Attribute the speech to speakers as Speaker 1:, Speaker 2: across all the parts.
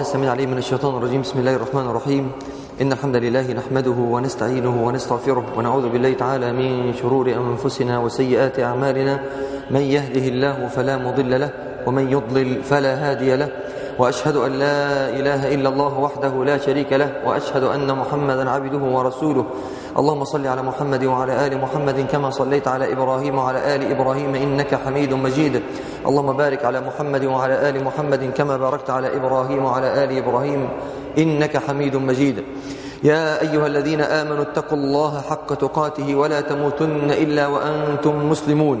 Speaker 1: السميع العليم من الشيطان الرجيم بسم الله الرحمن الرحيم إن الحمد لله نحمده ونستعينه ونستغفره ونعوذ بالله تعالى من شرور أنفسنا وسيئات أعمالنا من يهده الله فلا مضل له ومن يضلل فلا هادي له وأشهد أن لا إله إلا الله وحده لا شريك له وأشهد أن محمدا عبده ورسوله اللهم صل على محمد وعلى آل محمد كما صليت على إبراهيم وعلى آل إبراهيم إنك حميد مجيد اللهم بارك على محمد وعلى آل محمد كما باركت على إبراهيم وعلى آل إبراهيم إنك حميد مجيد يا أيها الذين آمنوا اتقوا الله حق تقاته ولا تموتن إلا وأنتم مسلمون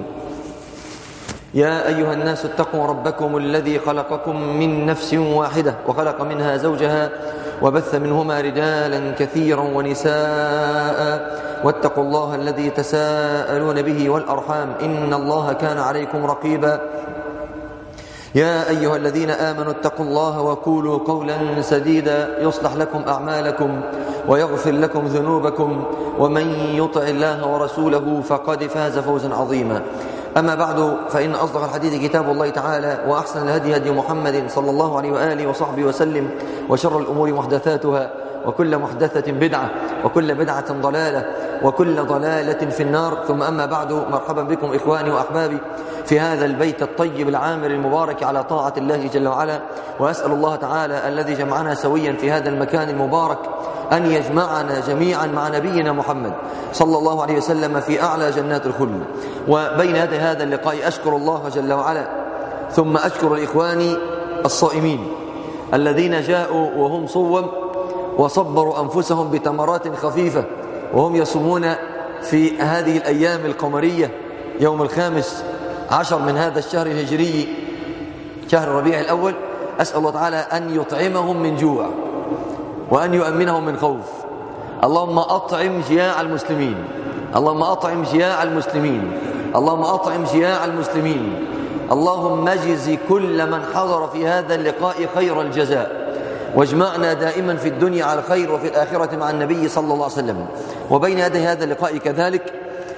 Speaker 1: يا أيها الناس اتقوا ربكم الذي خلقكم من نفس واحدة وخلق منها زوجها وبث منهما رجالا كثيرا ونساء واتقوا الله الذي تساءلون به والأرحام إن الله كان عليكم رقيبا يا أيها الذين آمنوا اتقوا الله وقولوا قولا سديدا يصلح لكم أعمالكم ويغفر لكم ذنوبكم ومن يطع الله ورسوله فقد فاز فوزا عظيما أما بعد فإن أصدق الحديث كتاب الله تعالى وأحسن الهدي هدي محمد صلى الله عليه وآله وصحبه وسلم وشر الأمور محدثاتها وكل محدثة بدعة وكل بدعة ضلالة وكل ضلالة في النار ثم أما بعد مرحبا بكم إخواني وأحبابي في هذا البيت الطيب العامر المبارك على طاعة الله جل وعلا وأسأل الله تعالى الذي جمعنا سويا في هذا المكان المبارك أن يجمعنا جميعا مع نبينا محمد صلى الله عليه وسلم في أعلى جنات الخلد وبين يدي هذا اللقاء أشكر الله جل وعلا ثم أشكر الإخوان الصائمين الذين جاءوا وهم صوم وصبروا أنفسهم بتمرات خفيفة وهم يصومون في هذه الأيام القمرية يوم الخامس عشر من هذا الشهر الهجري شهر ربيع الأول أسأل الله تعالى أن يطعمهم من جوع وأن يؤمنهم من خوف اللهم أطعم جياع المسلمين اللهم أطعم جياع المسلمين اللهم أطعم جياع المسلمين اللهم اجز كل من حضر في هذا اللقاء خير الجزاء واجمعنا دائما في الدنيا على الخير وفي الآخرة مع النبي صلى الله عليه وسلم وبين يدي هذا اللقاء كذلك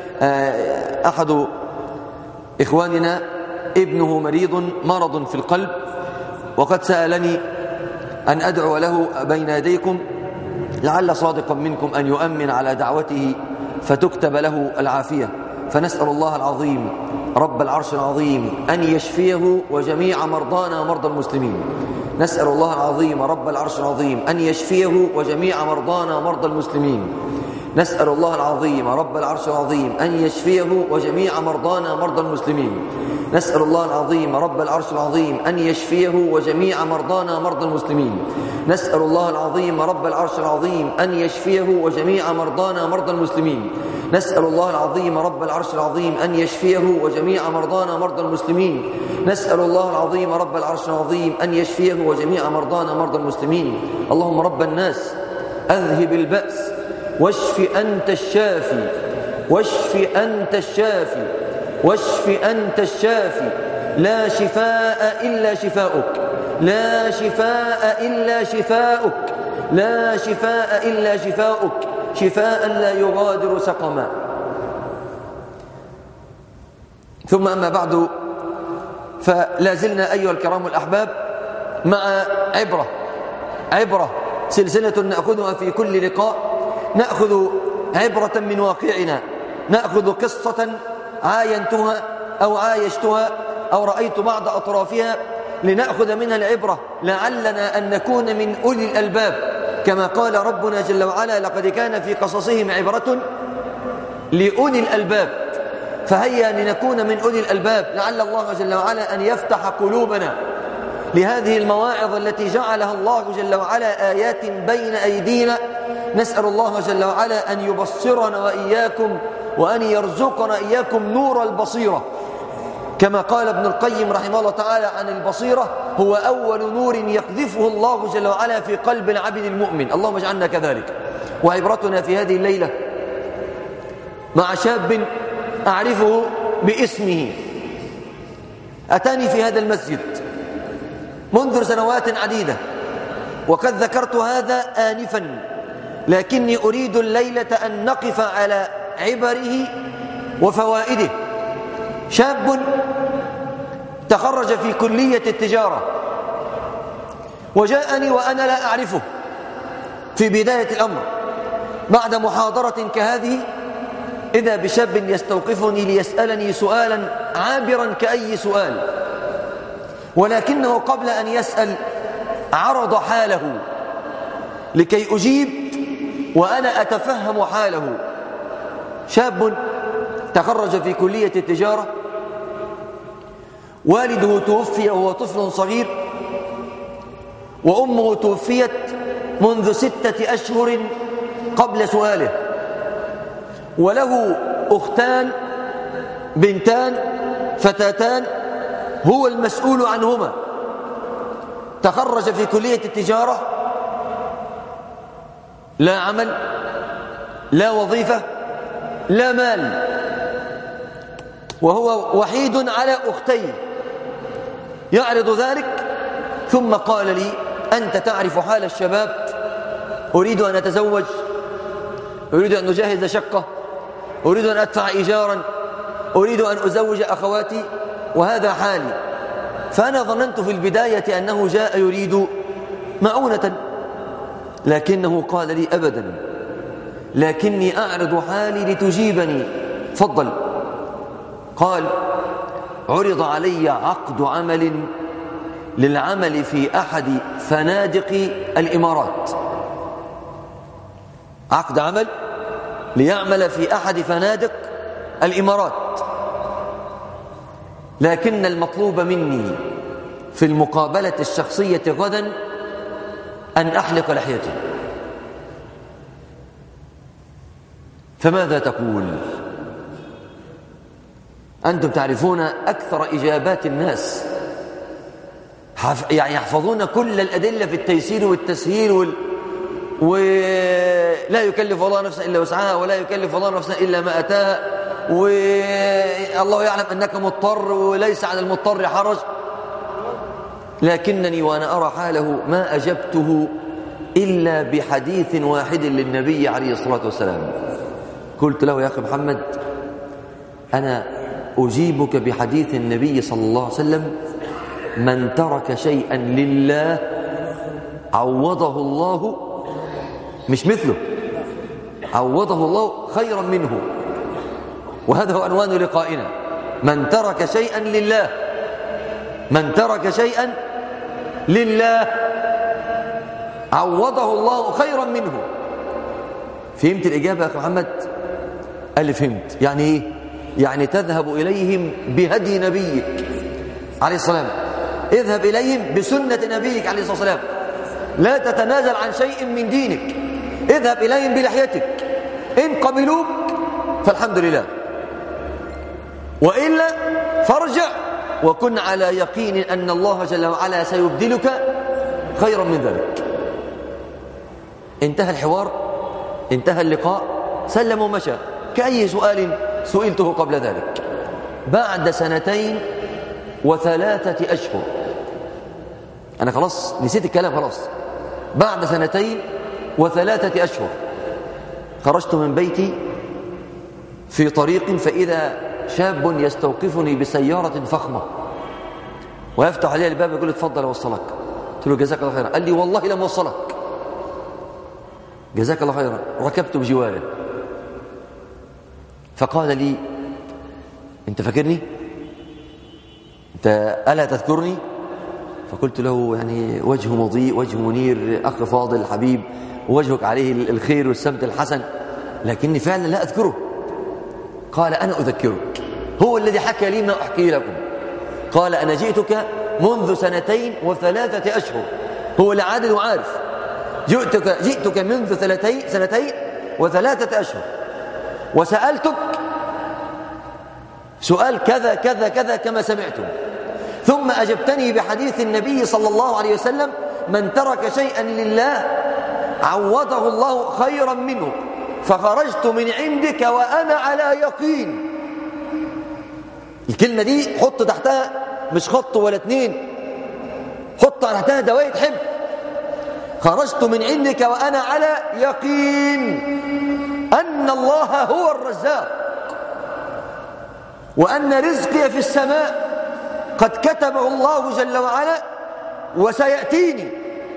Speaker 1: أحد إخواننا ابنه مريض مرض في القلب وقد سألني أن أدعو له بين يديكم لعل صادقا منكم أن يؤمن على دعوته فتكتب له العافية فنسأل الله العظيم رب العرش العظيم أن يشفيه وجميع مرضانا ومرضى المسلمين نسأل الله العظيم رب العرش العظيم أن يشفيه وجميع مرضانا ومرضى المسلمين نسأل الله العظيم رب العرش العظيم أن يشفيه وجميع مرضانا ومرضى المسلمين نسأل الله العظيم رب العرش العظيم أن يشفيه وجميع مرضانا ومرضى المسلمين نسأل الله العظيم رب العرش العظيم أن يشفيه وجميع مرضانا ومرضى المسلمين نسأل الله العظيم رب العرش العظيم أن يشفيه وجميع مرضانا ومرضى المسلمين نسأل الله العظيم رب العرش العظيم أن يشفيه وجميع مرضانا ومرضى المسلمين اللهم رب الناس أذهب البأس واشف أنت الشافي واشف أنت الشافي واشف أنت الشافي لا شفاء إلا شفاؤك لا شفاء إلا شفاؤك لا شفاء إلا شفاؤك شفاء لا يغادر سقما ثم أما بعد فلا زلنا أيها الكرام الأحباب مع عبرة عبرة سلسلة نأخذها في كل لقاء نأخذ عبرة من واقعنا نأخذ قصة عاينتها أو عايشتها أو رأيت بعض أطرافها لنأخذ منها العبرة لعلنا أن نكون من أولي الألباب كما قال ربنا جل وعلا لقد كان في قصصهم عبرة لأولي الألباب فهيا لنكون من أولي الألباب لعل الله جل وعلا أن يفتح قلوبنا لهذه المواعظ التي جعلها الله جل وعلا آيات بين أيدينا نسأل الله جل وعلا أن يبصرنا وإياكم وأن يرزقنا إياكم نور البصيرة كما قال ابن القيم رحمه الله تعالى عن البصيرة هو أول نور يقذفه الله جل وعلا في قلب العبد المؤمن اللهم اجعلنا كذلك وعبرتنا في هذه الليلة مع شاب أعرفه باسمه أتاني في هذا المسجد منذ سنوات عديدة وقد ذكرت هذا آنفا لكني أريد الليلة أن نقف على عبره وفوائده شاب تخرج في كلية التجارة وجاءني وأنا لا أعرفه في بداية الأمر بعد محاضرة كهذه إذا بشاب يستوقفني ليسألني سؤالا عابرا كأي سؤال ولكنه قبل أن يسأل عرض حاله لكي أجيب وأنا أتفهم حاله شاب تخرج في كلية التجارة والده توفي وهو طفل صغير وأمه توفيت منذ ستة أشهر قبل سؤاله وله أختان بنتان فتاتان هو المسؤول عنهما تخرج في كلية التجارة لا عمل لا وظيفة لا مال وهو وحيد على أختين يعرض ذلك ثم قال لي أنت تعرف حال الشباب أريد أن أتزوج أريد أن أجهز شقة أريد أن أدفع إيجارا أريد أن أزوج أخواتي وهذا حالي فأنا ظننت في البداية أنه جاء يريد معونة لكنه قال لي أبدا لكني أعرض حالي لتجيبني فضل قال عرض علي عقد عمل للعمل في أحد فنادق الإمارات عقد عمل ليعمل في أحد فنادق الإمارات لكن المطلوب مني في المقابلة الشخصية غدا أن أحلق لحيتي فماذا تقول أنتم تعرفون أكثر إجابات الناس يعني يحفظون كل الأدلة في التيسير والتسهيل وال... ولا يكلف الله نفسا إلا وسعها ولا يكلف الله نفسا إلا ما أتاها والله يعلم أنك مضطر وليس على المضطر حرج لكنني وأنا أرى حاله ما أجبته إلا بحديث واحد للنبي عليه الصلاة والسلام قلت له يا أخي محمد أنا أجيبك بحديث النبي صلى الله عليه وسلم من ترك شيئا لله عوضه الله مش مثله عوضه الله خيرا منه وهذا هو عنوان لقائنا من ترك شيئا لله من ترك شيئا لله عوضه الله خيرا منه فهمت الإجابة يا أخي محمد قال لي فهمت يعني إيه يعني تذهب إليهم بهدي نبيك عليه السلام اذهب إليهم بسنة نبيك عليه الصلاة والسلام لا تتنازل عن شيء من دينك اذهب إليهم بلحيتك إن قبلوك فالحمد لله وإلا فارجع وكن على يقين أن الله جل وعلا سيبدلك خيرا من ذلك انتهى الحوار انتهى اللقاء سلم ومشى كأي سؤال سئلته قبل ذلك بعد سنتين وثلاثة أشهر أنا خلاص نسيت الكلام خلاص بعد سنتين وثلاثة أشهر خرجت من بيتي في طريق فإذا شاب يستوقفني بسيارة فخمة ويفتح علي الباب يقول لي اتفضل اوصلك قلت له جزاك الله خيرا قال لي والله لم اوصلك جزاك الله خيرا ركبت بجواره فقال لي انت فاكرني انت الا تذكرني فقلت له يعني وجه مضيء وجه منير اخ فاضل حبيب ووجهك عليه الخير والسمت الحسن لكني فعلا لا اذكره قال انا اذكرك هو الذي حكى لي ما احكي لكم قال انا جئتك منذ سنتين وثلاثه اشهر هو العادل وعارف جئتك جئتك منذ سنتين سنتين وثلاثه اشهر وسالتك سؤال كذا كذا كذا كما سمعتم ثم أجبتني بحديث النبي صلى الله عليه وسلم من ترك شيئا لله عوضه الله خيرا منه فخرجت من عندك وأنا على يقين الكلمة دي حط تحتها مش خط ولا اتنين حط تحتها دواية حب خرجت من عندك وأنا على يقين أن الله هو الرزاق وأن رزقي في السماء قد كتبه الله جل وعلا وسيأتيني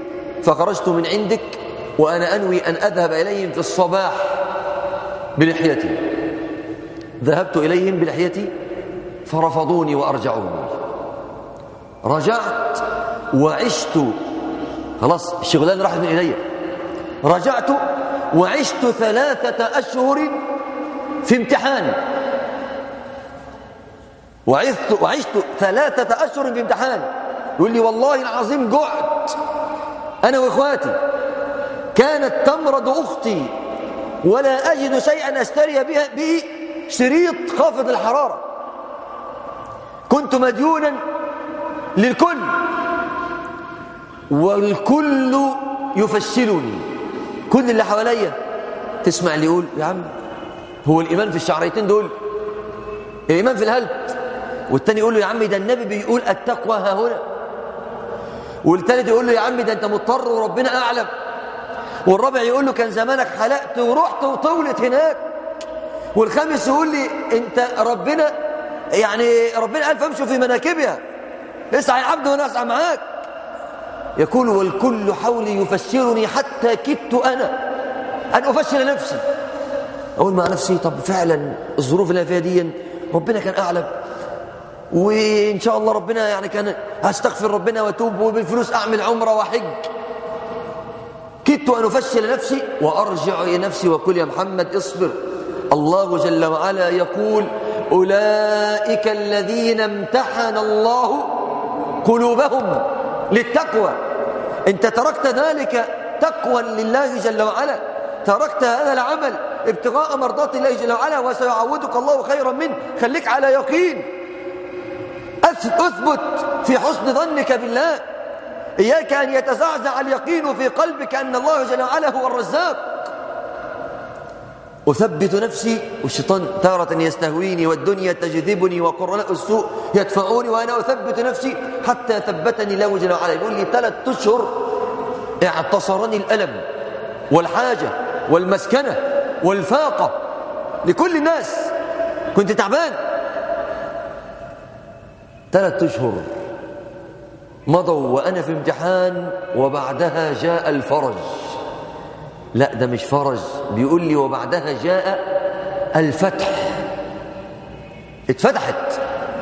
Speaker 1: فخرجت من عندك وأنا أنوي أن أذهب إليهم في الصباح بلحيتي ذهبت إليهم بلحيتي فرفضوني وأرجعوني رجعت وعشت خلاص الشغلان راحت من إلي رجعت وعشت ثلاثة أشهر في امتحان وعشت, وعشت ثلاثة أشهر في امتحان يقول لي والله العظيم جعت أنا وإخواتي كانت تمرض أختي ولا أجد شيئا أشتري بها به شريط خافض الحرارة كنت مديونا للكل والكل يفشلني كل اللي حواليا تسمع اللي يقول يا عم هو الإيمان في الشعريتين دول الإيمان في الهلت والتاني يقول له يا عم ده النبي بيقول التقوى ها هنا والتالت يقول له يا عم ده انت مضطر وربنا أعلم والرابع يقول له كان زمانك حلقت ورحت وطولت هناك والخامس يقول لي انت ربنا يعني ربنا قال فامشوا في مناكبها اسعى يا عبد وانا اسعى معاك يقول والكل حولي يفشرني حتى كدت انا ان افشل نفسي اقول مع نفسي طب فعلا الظروف اللي انا فيها دي ربنا كان اعلم وان شاء الله ربنا يعني كان هستغفر ربنا واتوب وبالفلوس اعمل عمره واحج كدت ان افشل نفسي وارجع الى نفسي وقل يا محمد اصبر الله جل وعلا يقول اولئك الذين امتحن الله قلوبهم للتقوى انت تركت ذلك تقوى لله جل وعلا تركت هذا العمل ابتغاء مرضات الله جل وعلا وسيعودك الله خيرا منه خليك على يقين اثبت في حسن ظنك بالله إياك أن يتزعزع اليقين في قلبك أن الله جل وعلا هو الرزاق أثبت نفسي والشيطان تارة يستهويني والدنيا تجذبني وقرناء السوء يدفعوني وأنا أثبت نفسي حتى ثبتني الله جل وعلا يقول لي ثلاث أشهر اعتصرني الألم والحاجة والمسكنة والفاقة لكل الناس كنت تعبان ثلاث أشهر مضوا وأنا في امتحان وبعدها جاء الفرج لا ده مش فرج بيقول لي وبعدها جاء الفتح اتفتحت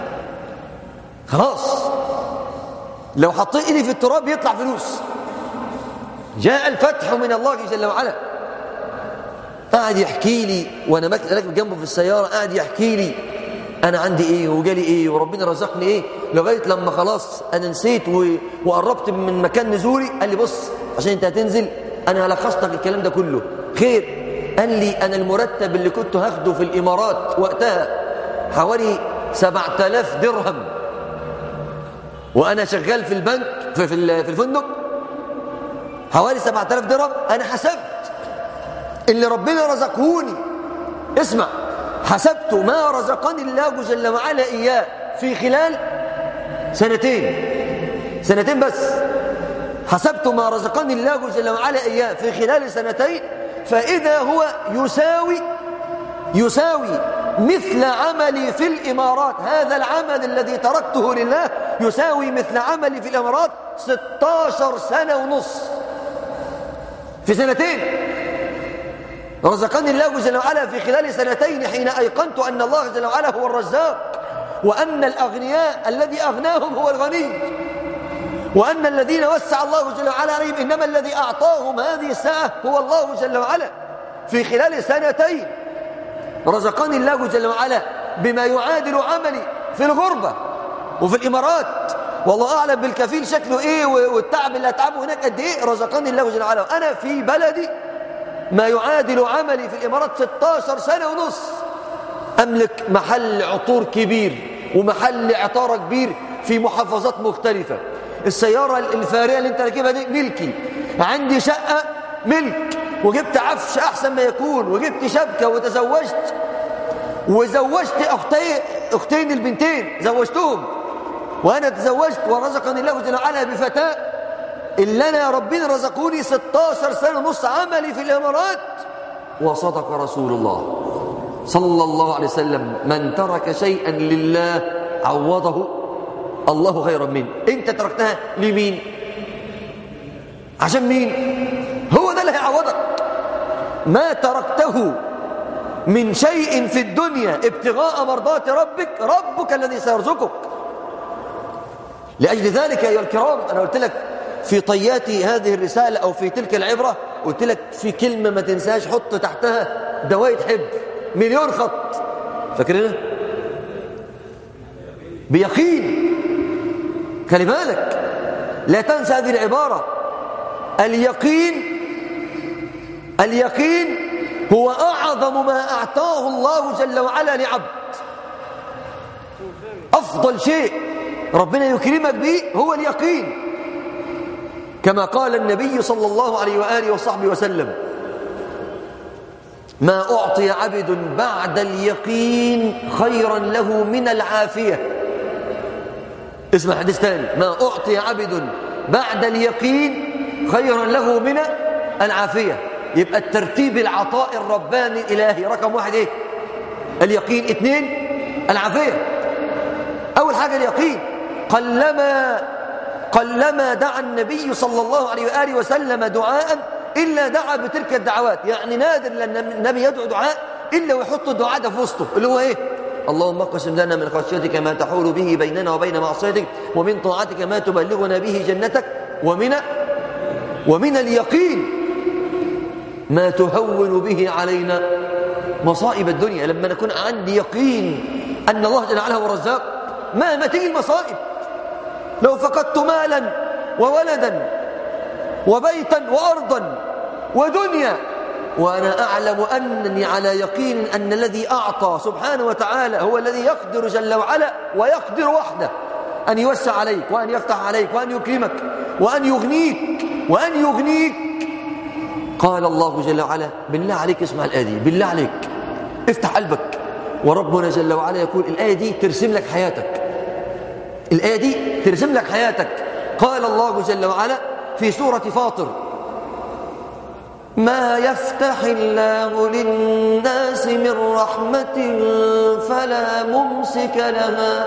Speaker 1: خلاص لو حطيت ايدي في التراب يطلع فلوس جاء الفتح من الله جل وعلا قاعد يحكي لي وانا راكب جنبه في السياره قاعد يحكي لي انا عندي ايه وجالي ايه وربنا رزقني ايه لغايه لما خلاص انا نسيت وقربت من مكان نزولي قال لي بص عشان انت هتنزل انا لخصت لك الكلام ده كله خير قال لي انا المرتب اللي كنت هاخده في الامارات وقتها حوالي 7000 درهم وانا شغال في البنك في في الفندق حوالي 7000 درهم انا حسبت اللي ربنا رزقهوني اسمع حسبت ما رزقني الله جل وعلا إياه في خلال سنتين سنتين بس حسبت ما رزقني الله جل وعلا إياه في خلال سنتين فإذا هو يساوي يساوي مثل عملي في الإمارات هذا العمل الذي تركته لله يساوي مثل عملي في الإمارات 16 سنة ونص في سنتين رزقني الله جل وعلا في خلال سنتين حين أيقنت أن الله جل وعلا هو الرزاق وأن الأغنياء الذي أغناهم هو الغني وأن الذين وسع الله جل وعلا عليهم إنما الذي أعطاهم هذه الساعة هو الله جل وعلا في خلال سنتين رزقني الله جل وعلا بما يعادل عملي في الغربة وفي الإمارات والله أعلم بالكفيل شكله إيه والتعب اللي أتعبه هناك قد إيه رزقني الله جل وعلا وأنا في بلدي ما يعادل عملي في الإمارات 16 سنة ونص أملك محل عطور كبير ومحل عطارة كبير في محافظات مختلفة السيارة الفارقة اللي انت راكبها دي ملكي عندي شقة ملك وجبت عفش أحسن ما يكون وجبت شبكة وتزوجت وزوجت أختي أختين البنتين زوجتهم وأنا تزوجت ورزقني الله جل وعلا بفتاة اللي أنا ربنا رزقوني 16 سنة ونص عملي في الإمارات وصدق رسول الله صلى الله عليه وسلم من ترك شيئا لله عوضه الله خيرا منه انت تركتها لمين عشان مين هو ده اللي هيعوضك ما تركته من شيء في الدنيا ابتغاء مرضات ربك ربك الذي سيرزقك لأجل ذلك أيها الكرام أنا قلت لك في طيات هذه الرسالة أو في تلك العبرة قلت لك في كلمة ما تنساش حط تحتها دواية حب مليون خط فاكرينها بيقين خلي بالك لا تنسى هذه العبارة اليقين اليقين هو أعظم ما أعطاه الله جل وعلا لعبد أفضل شيء ربنا يكرمك به هو اليقين كما قال النبي صلى الله عليه وآله وصحبه وسلم ما أعطي عبد بعد اليقين خيرا له من العافية اسمع حديث ثاني ما أعطي عبد بعد اليقين خيرا له من العافية يبقى الترتيب العطاء الرباني الإلهي رقم واحد ايه اليقين اثنين العافية أول حاجة اليقين قلما قلما دعا النبي صلى الله عليه وآله وسلم دعاء إلا دعا بتلك الدعوات يعني نادر لأن النبي يدعو دعاء إلا ويحط الدعاء ده في وسطه اللي هو إيه اللهم اقسم لنا من خشيتك ما تحول به بيننا وبين معصيتك ومن طاعتك ما تبلغنا به جنتك ومن ومن اليقين ما تهون به علينا مصائب الدنيا لما نكون عندي يقين أن الله جل وعلا هو الرزاق مهما تيجي المصائب لو فقدت مالا وولدا وبيتا وأرضا ودنيا وأنا أعلم أنني على يقين أن الذي أعطى سبحانه وتعالى هو الذي يقدر جل وعلا ويقدر وحده أن يوسع عليك وأن يفتح عليك وأن يكرمك وأن يغنيك وأن يغنيك قال الله جل وعلا بالله عليك اسمع الآية دي بالله عليك افتح قلبك وربنا جل وعلا يقول الآية دي ترسم لك حياتك الآية دي ترسم لك حياتك قال الله جل وعلا في سورة فاطر ما يفتح الله للناس من رحمة فلا ممسك لها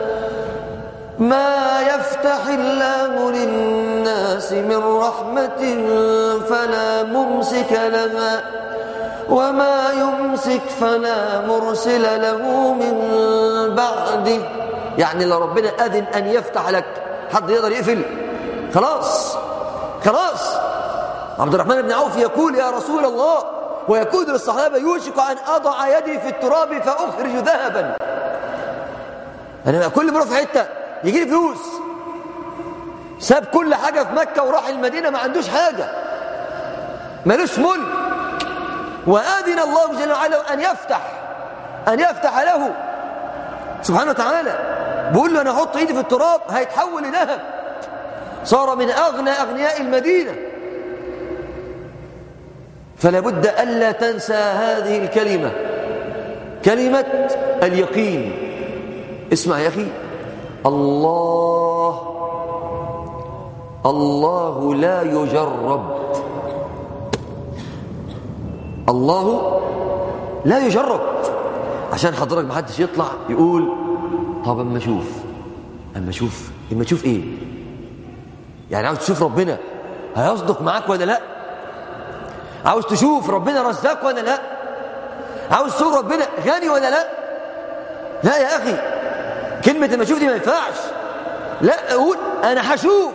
Speaker 1: ما يفتح الله للناس من رحمة فلا ممسك لها وما يمسك فلا مرسل له من بعده يعني لو ربنا أذن أن يفتح لك حد يقدر يقفل خلاص خلاص عبد الرحمن بن عوف يقول يا رسول الله ويقول للصحابة يوشك أن أضع يدي في التراب فأخرج ذهبا أنا كل ما في حتة يجي لي فلوس ساب كل حاجة في مكة وراح المدينة ما عندوش حاجة ملوش ملك وآذن الله جل وعلا أن يفتح أن يفتح له سبحانه وتعالى بيقول له أنا أحط إيدي في التراب هيتحول لذهب صار من أغنى أغنياء المدينة فلا بد ألا تنسى هذه الكلمة كلمة اليقين اسمع يا أخي الله الله لا يجرب الله لا يجرب عشان حضرتك ما حدش يطلع يقول طب اما اشوف اما اشوف اما تشوف ايه يعني عاوز تشوف ربنا هيصدق معاك ولا لا عاوز تشوف ربنا رزاق ولا لا عاوز تشوف ربنا غني ولا لا لا يا اخي كلمه لما اشوف دي ما ينفعش لا اقول انا هشوف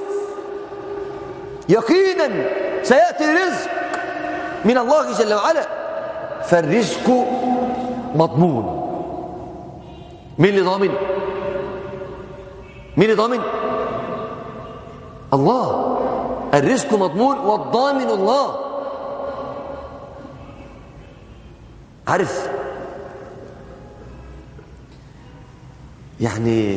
Speaker 1: يقينا سياتي رزق من الله جل وعلا فالرزق مضمون مين اللي ضامن مين اللي ضامن الله الرزق مضمون والضامن الله عارف يعني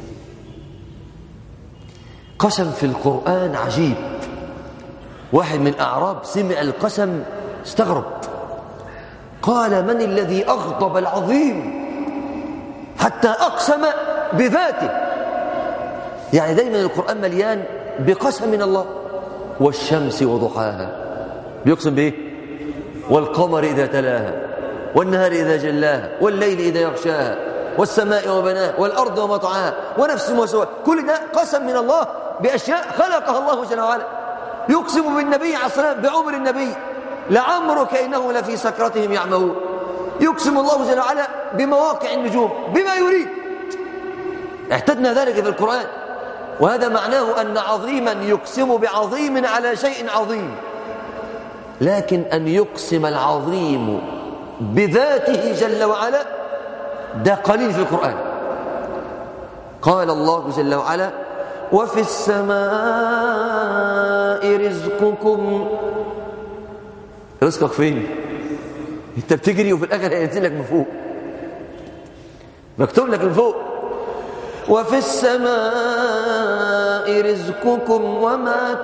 Speaker 1: قسم في القرآن عجيب واحد من الأعراب سمع القسم استغرب قال من الذي أغضب العظيم حتى أقسم بذاته يعني دايما القرآن مليان بقسم من الله والشمس وضحاها بيقسم بإيه والقمر إذا تلاها والنهار إذا جلاها والليل إذا يغشاها والسماء وبناها والأرض ومطعها ونفس وسواها كل ده قسم من الله بأشياء خلقها الله جل وعلا يقسم بالنبي عليه الصلاة والسلام بعمر النبي لعمرك إنه لفي سكرتهم يعمهون يقسم الله جل وعلا بمواقع النجوم بما يريد اعتدنا ذلك في القرآن وهذا معناه أن عظيما يقسم بعظيم على شيء عظيم لكن أن يقسم العظيم بذاته جل وعلا ده قليل في القرآن قال الله جل وعلا وفي السماء رزقكم رزقك فين انت بتجري وفي الاخر هينزل لك من فوق مكتوب لك من فوق وفي السماء رزقكم وما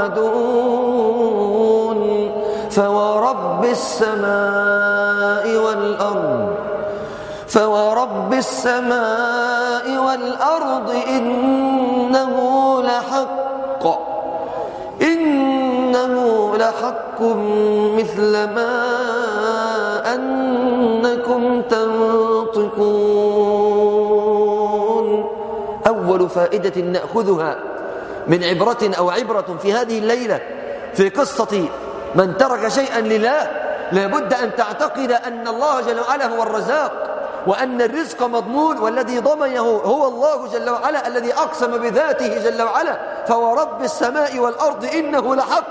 Speaker 1: توعدون فورب السماء والأرض فورب السماء والأرض إنه لحق إنه لحق مثل ما أنكم تنطقون أول فائدة نأخذها من عبرة أو عبرة في هذه الليلة في قصة من ترك شيئا لله لابد أن تعتقد أن الله جل وعلا هو الرزاق وأن الرزق مضمون والذي ضمنه هو الله جل وعلا الذي أقسم بذاته جل وعلا فورب السماء والأرض إنه لحق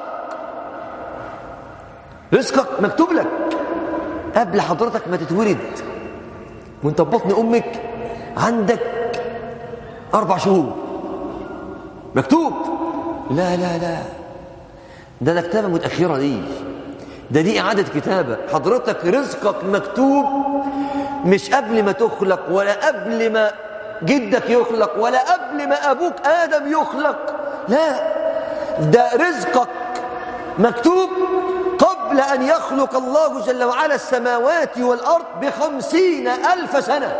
Speaker 1: رزقك مكتوب لك قبل حضرتك ما تتولد وانت ببطن أمك عندك أربع شهور مكتوب لا لا لا ده ده كتابة متأخرة دي ده دي إعادة كتابة حضرتك رزقك مكتوب مش قبل ما تخلق ولا قبل ما جدك يخلق ولا قبل ما أبوك آدم يخلق لا ده رزقك مكتوب قبل أن يخلق الله جل وعلا السماوات والأرض بخمسين ألف سنة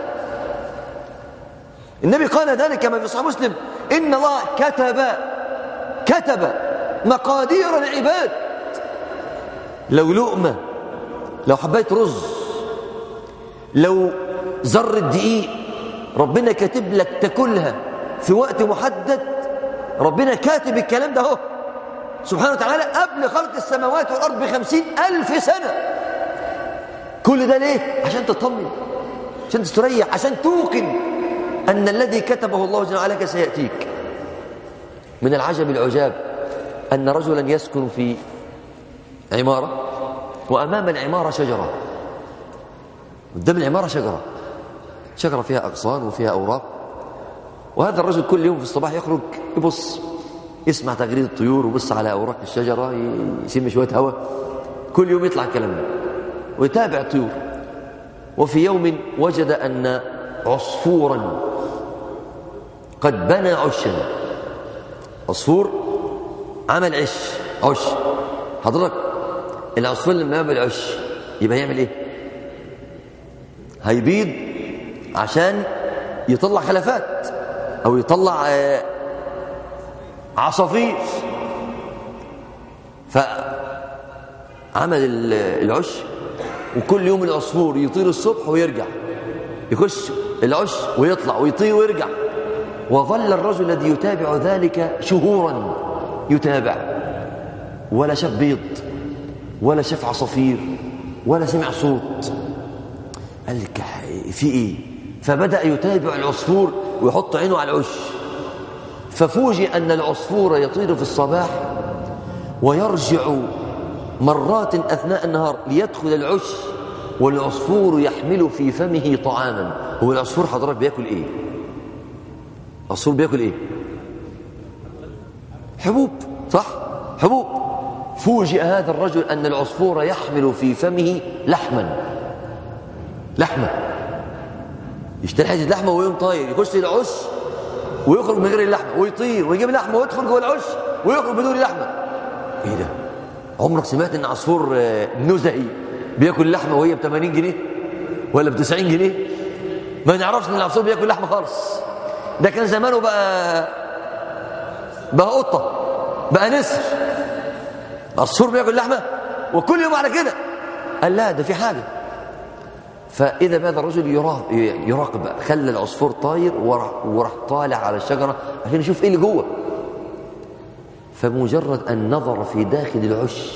Speaker 1: النبي قال ذلك كما في صحيح مسلم إن الله كتب كتب مقادير العباد لو لقمة لو حبيت رز لو ذرة دقيق ربنا كاتب لك تاكلها في وقت محدد ربنا كاتب الكلام ده اهو سبحانه وتعالى قبل خلق السماوات والأرض بخمسين ألف سنة كل ده ليه؟ عشان تطمن عشان تستريح عشان توقن أن الذي كتبه الله جل وعلا سيأتيك من العجب العجاب أن رجلا يسكن في عمارة وأمام العمارة شجرة قدام العمارة شجرة شجرة فيها أغصان وفيها أوراق وهذا الرجل كل يوم في الصباح يخرج يبص يسمع تغريد الطيور ويبص على أوراق الشجرة يشم شوية هواء كل يوم يطلع الكلام ده ويتابع الطيور وفي يوم وجد أن عصفورا قد بنى عشا عصفور عمل عش عش حضرتك العصفور لما يعمل عش يبقى يعمل ايه هيبيض عشان يطلع خلفات او يطلع عصافير فعمل العش وكل يوم العصفور يطير الصبح ويرجع يخش العش ويطلع ويطير ويرجع وظل الرجل الذي يتابع ذلك شهورا يتابع ولا شاف بيض ولا شاف عصافير ولا سمع صوت قال لك في ايه فبدأ يتابع العصفور ويحط عينه على العش ففوجئ أن العصفور يطير في الصباح ويرجع مرات أثناء النهار ليدخل العش والعصفور يحمل في فمه طعاما هو العصفور حضرتك بياكل ايه العصفور بياكل ايه حبوب صح حبوب فوجئ هذا الرجل أن العصفور يحمل في فمه لحما لحمة يشتري حته لحمة ويقوم طاير يخش العش ويخرج من غير اللحمة ويطير ويجيب لحمة ويدخل جوه العش ويخرج بدون لحمة ايه ده عمرك سمعت ان عصفور نزهي بياكل لحمة وهي ب 80 جنيه ولا ب 90 جنيه ما نعرفش ان العصفور بياكل لحمة خالص ده كان زمانه بقى بقى قطة بقى نسر العصفور بياكل لحمة وكل يوم على كده قال لا ده في حاجة فإذا بهذا الرجل يراقب خلى العصفور طاير وراح طالع على الشجرة عشان يشوف إيه اللي جوه
Speaker 2: فمجرد أن نظر في داخل العش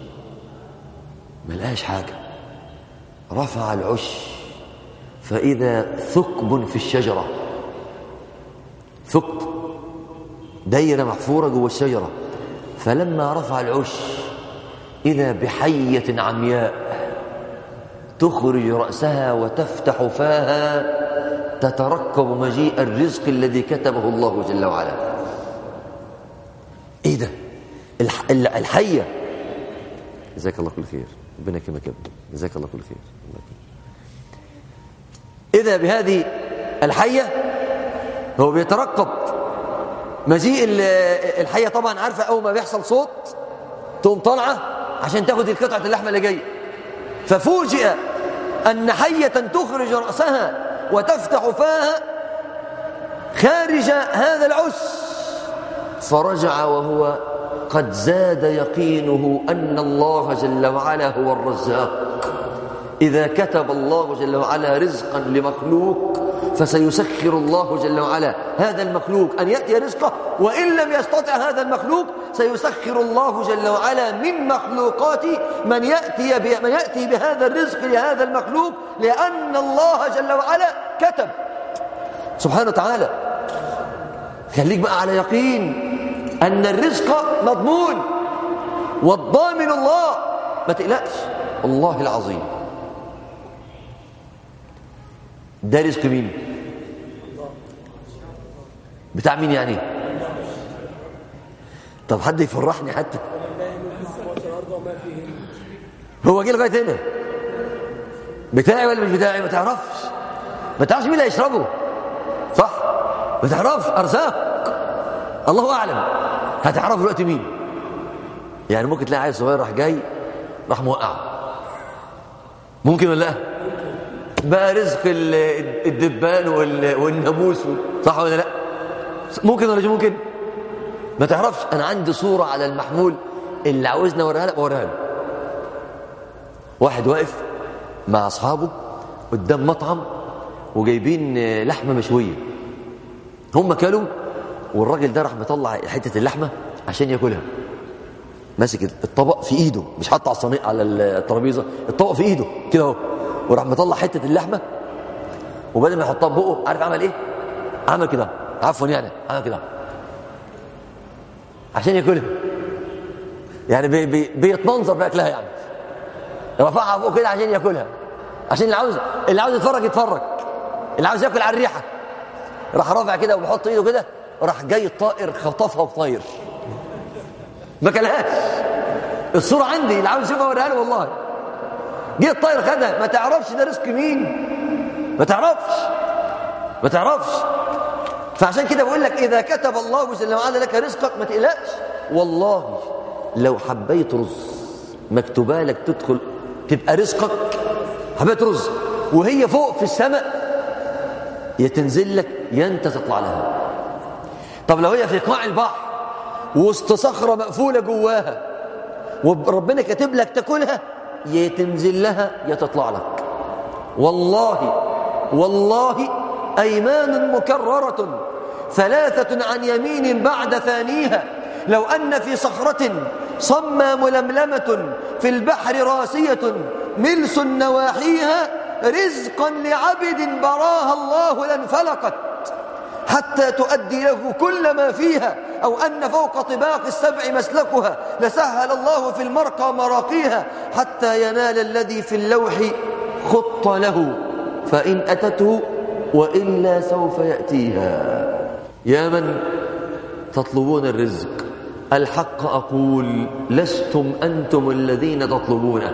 Speaker 2: ما لقاش حاجة رفع العش فإذا ثقب في الشجرة ثقب دايرة محفورة جوه الشجرة فلما رفع العش إذا بحية عمياء تخرج رأسها وتفتح فاها تترقب مجيء الرزق الذي كتبه الله جل وعلا ايه ده الح... الحية جزاك الله كل خير ربنا يكرمك يا ابني جزاك الله كل خير إذا بهذه الحية هو بيترقب مجيء الحية طبعا عارفة أول ما بيحصل صوت تقوم طالعة عشان تاخد القطعة اللحمة اللي جاية ففوجئ أن حية تخرج رأسها وتفتح فاها خارج هذا العس فرجع وهو قد زاد يقينه أن الله جل وعلا هو الرزاق إذا كتب الله جل وعلا رزقا لمخلوق فسيسخر الله جل وعلا هذا المخلوق أن يأتي رزقه وإن لم يستطع هذا المخلوق سيسخر الله جل وعلا من مخلوقات من يأتي, من يأتي بهذا الرزق لهذا المخلوق لأن الله جل وعلا كتب سبحانه وتعالى خليك بقى على يقين أن الرزق مضمون والضامن الله ما تقلقش والله العظيم ده رزق مين بتاع مين يعني طب حد يفرحني حتى هو جه لغايه هنا بتاعي ولا مش بتاعي ما تعرفش ما تعرفش مين اللي هيشربه صح ما تعرفش ارزاق الله اعلم هتعرف دلوقتي مين يعني ممكن تلاقي عيل صغير راح جاي راح موقع ممكن ولا لا بقى رزق الدبان والناموس صح ولا لا ممكن ولا ممكن ما تعرفش انا عندي صوره على المحمول اللي عاوزني اوريها لك اوريها له واحد واقف مع اصحابه قدام مطعم وجايبين لحمه مشويه هم كلوا والراجل ده راح مطلع حته اللحمه عشان ياكلها ماسك الطبق في ايده مش حاطه على الصينيه على الترابيزه الطبق في ايده كده اهو وراح مطلع حته اللحمه وبدل ما يحطها بقه عارف عمل ايه عمل كده عفوا يعني عمل كده عشان ياكلها يعني بي بي بيتمنظر باكلها يعني رفعها فوق كده عشان ياكلها عشان اللي عاوز اللي عاوز يتفرج يتفرج اللي عاوز ياكل على الريحه راح رافع كده وبيحط ايده كده راح جاي الطائر خطفها وطاير ما كلهاش الصورة عندي اللي عاوز يشوفها اوريها له والله جه الطائر خدها ما تعرفش ده رزق مين ما تعرفش ما تعرفش فعشان كده بقول لك إذا كتب الله جل وعلا لك رزقك ما تقلقش والله لو حبيت رز مكتوبه لك تدخل تبقى رزقك حبيت رز وهي فوق في السماء يا تنزل لك يا انت تطلع لها طب لو هي في قاع البحر وسط صخرة مقفولة جواها وربنا كاتب لك تاكلها يا تنزل لها يا تطلع لك والله والله أيمان مكررة ثلاثة عن يمين بعد ثانيها لو أن في صخرة صمى ململمة في البحر راسية ملس نواحيها رزقا لعبد براها الله لانفلقت حتى تؤدي له كل ما فيها أو أن فوق طباق السبع مسلكها لسهل الله في المرقى مراقيها حتى ينال الذي في اللوح خط له فإن أتته وإلا سوف يأتيها يا من تطلبون الرزق الحق أقول لستم أنتم الذين تطلبونه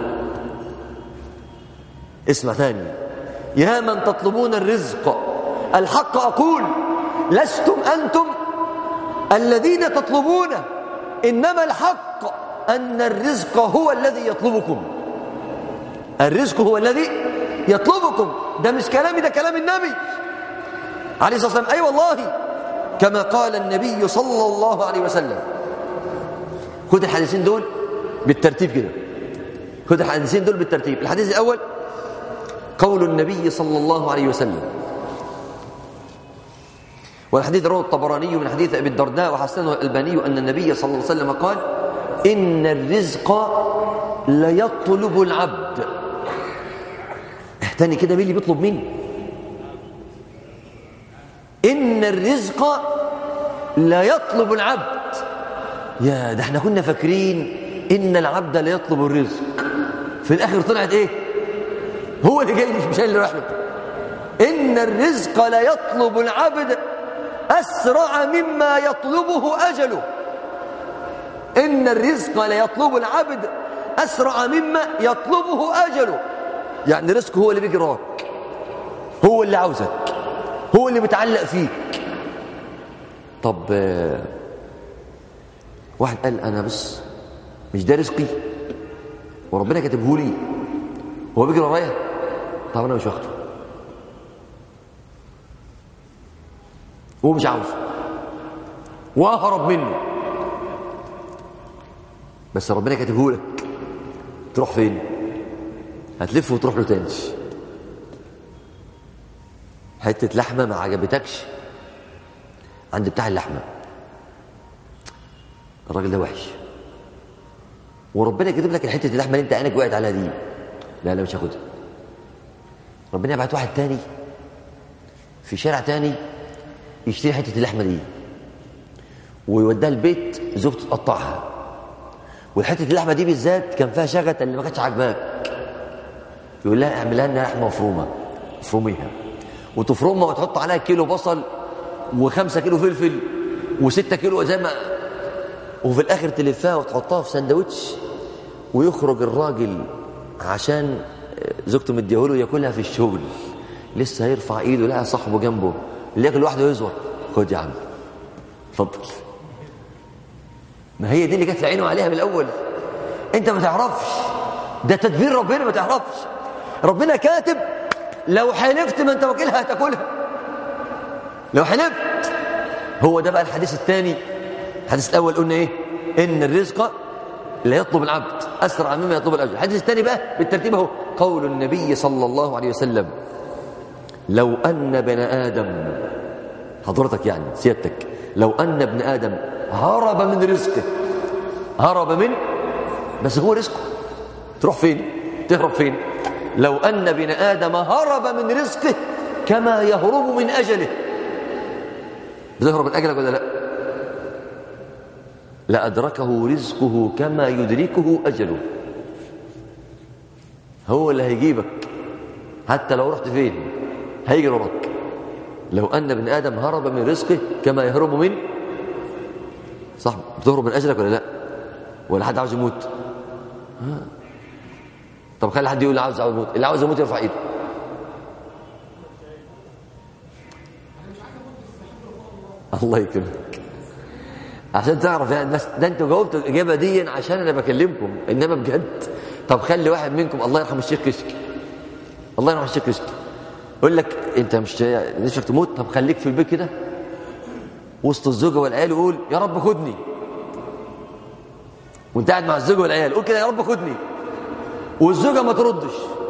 Speaker 2: اسمع ثاني يا من تطلبون الرزق الحق أقول لستم أنتم الذين تطلبونه إنما الحق أن الرزق هو الذي يطلبكم الرزق هو الذي يطلبكم ده مش كلامي ده كلام النبي عليه الصلاة والسلام أي أيوة والله كما قال النبي صلى الله عليه وسلم خد الحديثين دول بالترتيب كده خد الحديثين دول بالترتيب الحديث الأول قول النبي صلى الله عليه وسلم
Speaker 1: والحديث رواه الطبراني من حديث أبي الدرداء وحسنه الألباني أن النبي صلى الله عليه وسلم قال إن الرزق ليطلب العبد احتاني كده مين اللي بيطلب مين إن الرزق ليطلب العبد يا ده احنا كنا فاكرين إن العبد ليطلب الرزق في الآخر طلعت إيه هو اللي جاي مش اللي راح له إن الرزق ليطلب العبد أسرع مما يطلبه أجله إن الرزق ليطلب العبد أسرع مما يطلبه أجله يعني رزقه هو اللي بيجي وراك هو اللي عاوزك هو اللي متعلق فيك طب آه، واحد قال أنا بس مش ده رزقي وربنا كاتبه لي هو بيجري ورايا طب أنا مش واخده هو مش عاوزه واهرب منه بس ربنا كاتبه لك تروح فين هتلف وتروح له تاني حته لحمه ما عجبتكش عند بتاع اللحمه الراجل ده وحش وربنا كاتب لك الحته اللحمه اللي انت عينك وقعت عليها دي لا لا مش هاخدها ربنا يبعت واحد تاني في شارع تاني يشتري حته اللحمه دي ويوديها البيت زوجته تقطعها والحته اللحمه دي بالذات كان فيها شغله اللي ما كانتش عاجباك يقول لها اعملها لنا لحمه مفرومه افرميها وتفرمها وتحط عليها كيلو بصل وخمسة كيلو فلفل وستة كيلو زي ما وفي الاخر تلفها وتحطها في سندوتش ويخرج الراجل عشان زوجته مديهوله ياكلها في الشغل لسه هيرفع ايده لقى صاحبه جنبه اللي ياكل لوحده يزور خد يا عم اتفضل ما هي دي اللي جت عينه عليها من الاول انت ما تعرفش ده تدبير ربنا ما تعرفش ربنا كاتب لو حلفت ما انت واكلها هتاكلها لو حلفت هو ده بقى الحديث الثاني الحديث الاول قلنا ايه ان الرزق لا يطلب العبد اسرع مما يطلب الاجر الحديث الثاني بقى بالترتيب اهو قول النبي صلى الله عليه وسلم لو ان بني ادم حضرتك يعني سيادتك لو ان ابن ادم هرب من رزقه هرب من بس هو رزقه تروح فين تهرب فين لو ان ابن ادم هرب من رزقه كما يهرب من اجله بتهرب من اجلك ولا لا لأدركه رزقه كما يدركه أجله هو اللي هيجيبك حتى لو رحت فين هيجي وراك لو أن ابن آدم هرب من رزقه كما يهرب من صح بتهرب من أجلك ولا لا ولا حد عاوز يموت ها. طب خلي حد يقول اللي عاوز يموت اللي عاوز يموت يرفع ايده الله يكرمك عشان تعرف يعني بس ده انتوا جاوبتوا الاجابه دي عشان انا بكلمكم انما بجد طب خلي واحد منكم الله يرحم الشيخ كشك الله يرحم الشيخ كشك يقول لك انت مش نفسك تموت طب خليك في البيت كده وسط الزوجه والعيال وقول يا رب خدني وانت قاعد مع الزوجه والعيال قول كده يا رب خدني والزوجه ما تردش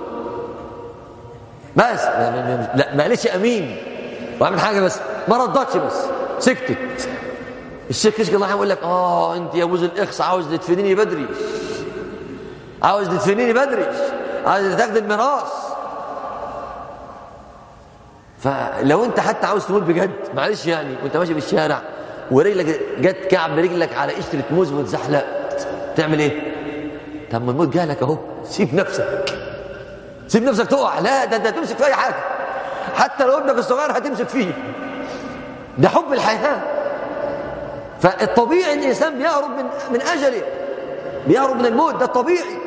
Speaker 1: بس لا معلش امين واعمل حاجه بس ما ردتش بس سكتت الشيخ كشك الله يقول لك اه انت يا بوز الاخس عاوز تدفنيني بدري عاوز تدفنيني بدري عاوز تاخد الميراث فلو انت حتى عاوز تموت بجد معلش يعني وانت ماشي في الشارع ورجلك جت كعب رجلك على قشره موز واتزحلقت تعمل ايه؟ طب ما الموت جالك اهو سيب نفسك سيب نفسك تقع لا ده انت هتمسك في اي حاجه حتى لو ابنك الصغير هتمسك فيه ده حب الحياه فالطبيعي ان الانسان بيهرب من من اجله بيهرب من الموت ده الطبيعي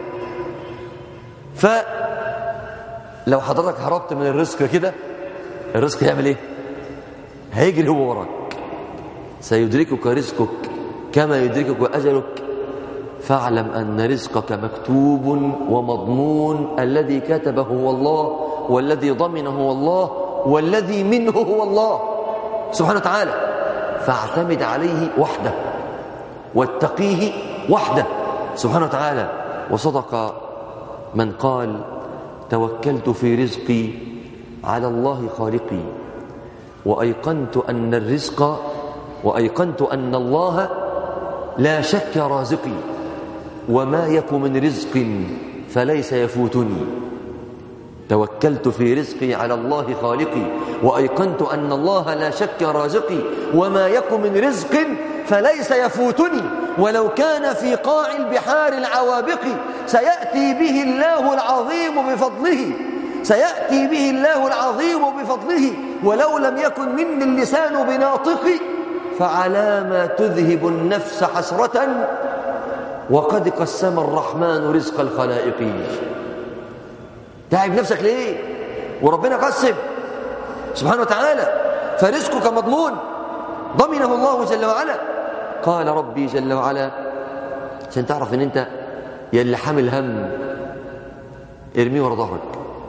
Speaker 1: فلو حضرتك هربت من الرزق كده الرزق يعمل ايه هيجري هو وراك سيدركك رزقك كما يدركك اجلك فاعلم ان رزقك مكتوب ومضمون الذي كتبه هو الله والذي ضمنه هو الله والذي منه هو الله سبحانه وتعالى فاعتمد عليه وحده واتقيه وحده سبحانه وتعالى وصدق من قال توكلت في رزقي على الله خالقي
Speaker 2: وأيقنت أن الرزق وأيقنت أن الله لا شك رازقي وما يك من رزق فليس يفوتني توكلت في رزقي على الله خالقي وأيقنت أن الله لا شك رازقي وما يك من رزق فليس يفوتني ولو كان في قاع البحار العوابق سيأتي به الله العظيم بفضله سيأتي به الله العظيم بفضله ولو لم يكن مني اللسان بناطقي فعلى ما تذهب النفس حسرة وقد قسم الرحمن رزق الخلائق تعب نفسك ليه وربنا قسم سبحانه وتعالى فرزقك مضمون ضمنه الله جل وعلا قال ربي جل وعلا عشان تعرف ان انت يا اللي حامل هم ارميه ورا ظهرك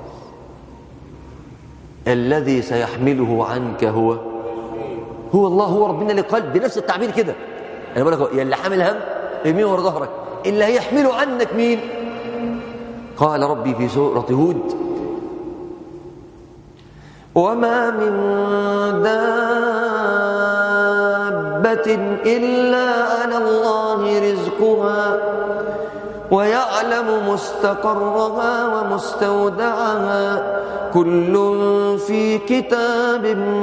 Speaker 2: الذي سيحمله عنك هو هو الله هو ربنا اللي قال بنفس التعبير كده انا بقول لك يا اللي حامل هم ارميه ورا ظهرك اللي هيحمله عنك مين قال ربي في سورة هود وما من دابة إلا على الله رزقها ويعلم مستقرها ومستودعها كل في كتاب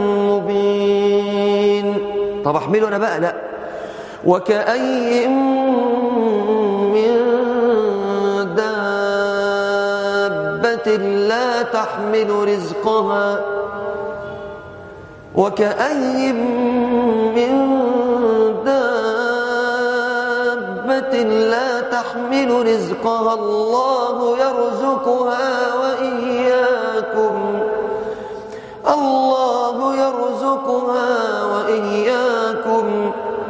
Speaker 2: مبين طب احمله انا بقى لا وكأي من دابة لا تحمل رزقها وكأي من دابة لا تحمل رزقها الله يرزقها وإياكم الله يرزقها وإياكم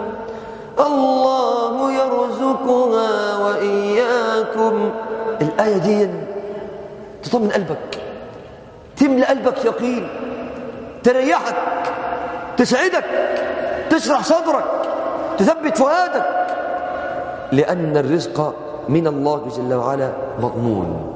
Speaker 2: الله يرزقها وإياكم الآية دي تطمن قلبك تملأ قلبك يقين تريحك تسعدك تشرح صدرك تثبت فؤادك لأن الرزق من الله جل وعلا مضمون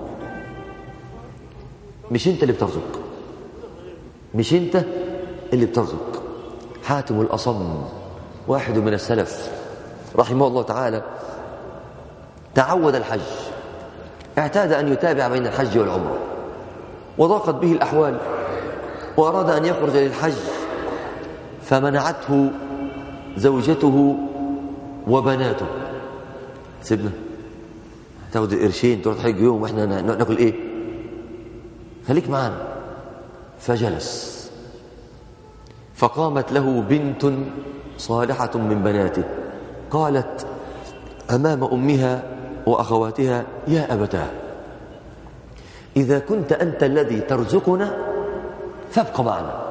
Speaker 2: مش انت اللي بترزق مش انت اللي بترزق حاتم الأصم واحد من السلف رحمه الله تعالى تعود الحج اعتاد أن يتابع بين الحج والعمرة وضاقت به الأحوال وأراد أن يخرج للحج فمنعته زوجته وبناته سيبنا تاخد القرشين تروح تحج يوم واحنا ناكل ايه خليك معانا فجلس فقامت له بنت صالحة من بناته قالت أمام أمها وأخواتها يا أبتاه إذا كنت أنت الذي ترزقنا فابق معنا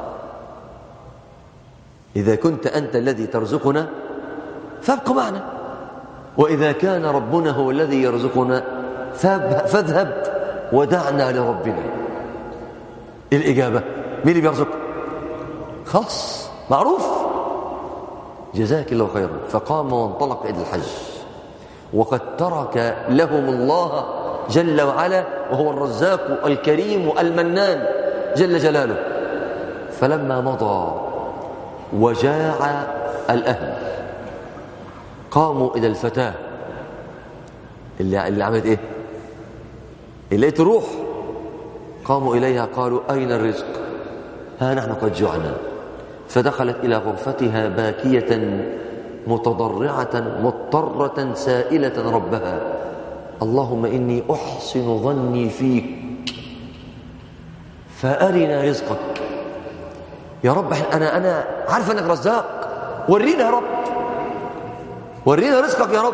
Speaker 2: إذا كنت أنت الذي ترزقنا فابق معنا وإذا كان ربنا هو الذي يرزقنا فاذهب ودعنا لربنا الإجابة مين اللي بيرزق خلاص معروف جزاك الله خيرا فقام وانطلق إلى الحج وقد ترك لهم الله جل وعلا وهو الرزاق الكريم المنان جل جلاله فلما مضى وجاع الأهل قاموا إلى الفتاة اللي, اللي عملت إيه اللي تروح قاموا إليها قالوا أين الرزق ها نحن قد جعنا فدخلت إلى غرفتها باكية متضرعة مضطرة سائلة ربها اللهم إني أحسن ظني فيك فأرنا رزقك يا رب أنا أنا عارف أنك رزاق ورينا يا رب ورينا رزقك يا رب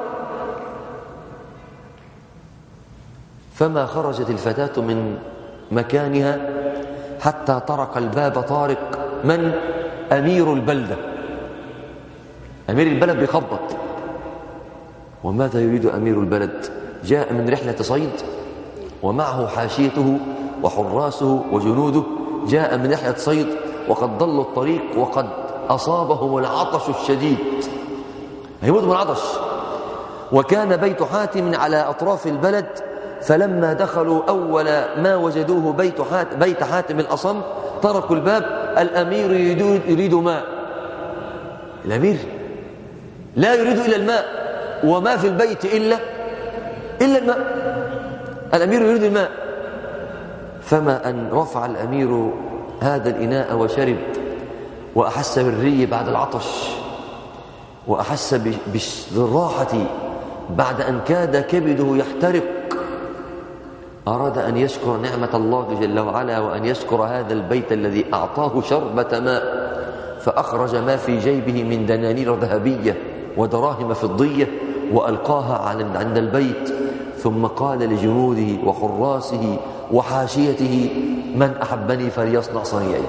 Speaker 2: فما خرجت الفتاة من مكانها حتى طرق الباب طارق من أمير البلدة أمير البلد بيخبط وماذا يريد أمير البلد جاء من رحلة صيد ومعه حاشيته وحراسه وجنوده جاء من رحلة صيد وقد ضلوا الطريق وقد أصابهم العطش الشديد هيموتوا من العطش وكان بيت حاتم على أطراف البلد فلما دخلوا أول ما وجدوه بيت حاتم, بيت حاتم الأصم طرقوا الباب الأمير يريد, يريد ماء الأمير لا يريد إلا الماء وما في البيت إلا إلا الماء الأمير يريد الماء فما أن رفع الأمير هذا الإناء وشرب وأحس بالري بعد العطش وأحس بالراحة بعد أن كاد كبده يحترق أراد أن يشكر نعمة الله جل وعلا وأن يشكر هذا البيت الذي أعطاه شربة ماء فأخرج ما في جيبه من دنانير ذهبية ودراهم فضية وألقاها عند البيت ثم قال لجنوده وحراسه وحاشيته من أحبني فليصنع صنيعي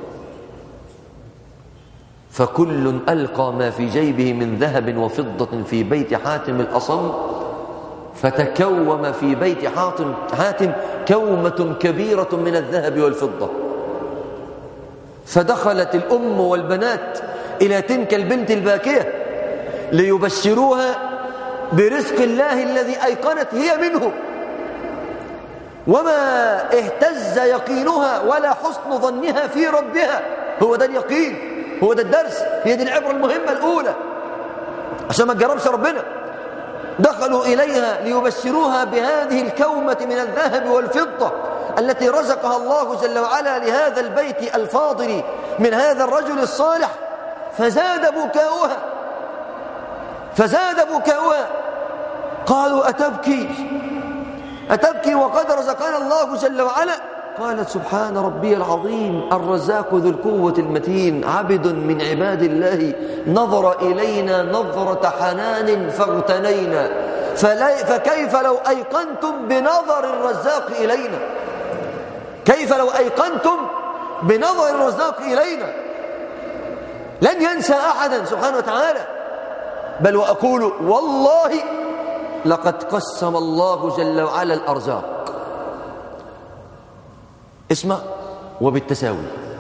Speaker 2: فكل ألقى ما في جيبه من ذهب وفضة في بيت حاتم الأصم فتكوم في بيت حاتم, حاتم كومة كبيرة من الذهب والفضة فدخلت الأم والبنات إلى تلك البنت الباكية ليبشروها برزق الله الذي أيقنت هي منه وما اهتز يقينها ولا حسن ظنها في ربها هو ده اليقين هو ده الدرس هي دي العبرة المهمة الأولى عشان ما تجربش ربنا دخلوا إليها ليبشروها بهذه الكومة من الذهب والفضة التي رزقها الله جل وعلا لهذا البيت الفاضل من هذا الرجل الصالح فزاد بكاؤها فزاد بكاؤها قالوا أتبكي أتبكي وقد رزقنا الله جل وعلا قالت سبحان ربي العظيم الرزاق ذو القوة المتين عبد من عباد الله نظر إلينا نظرة حنان فاغتنينا فكيف لو أيقنتم بنظر الرزاق إلينا كيف لو أيقنتم بنظر الرزاق إلينا لن ينسى أحدا سبحانه وتعالى بل وأقول والله لقد قسم الله جل وعلا الأرزاق اسمع وبالتساوي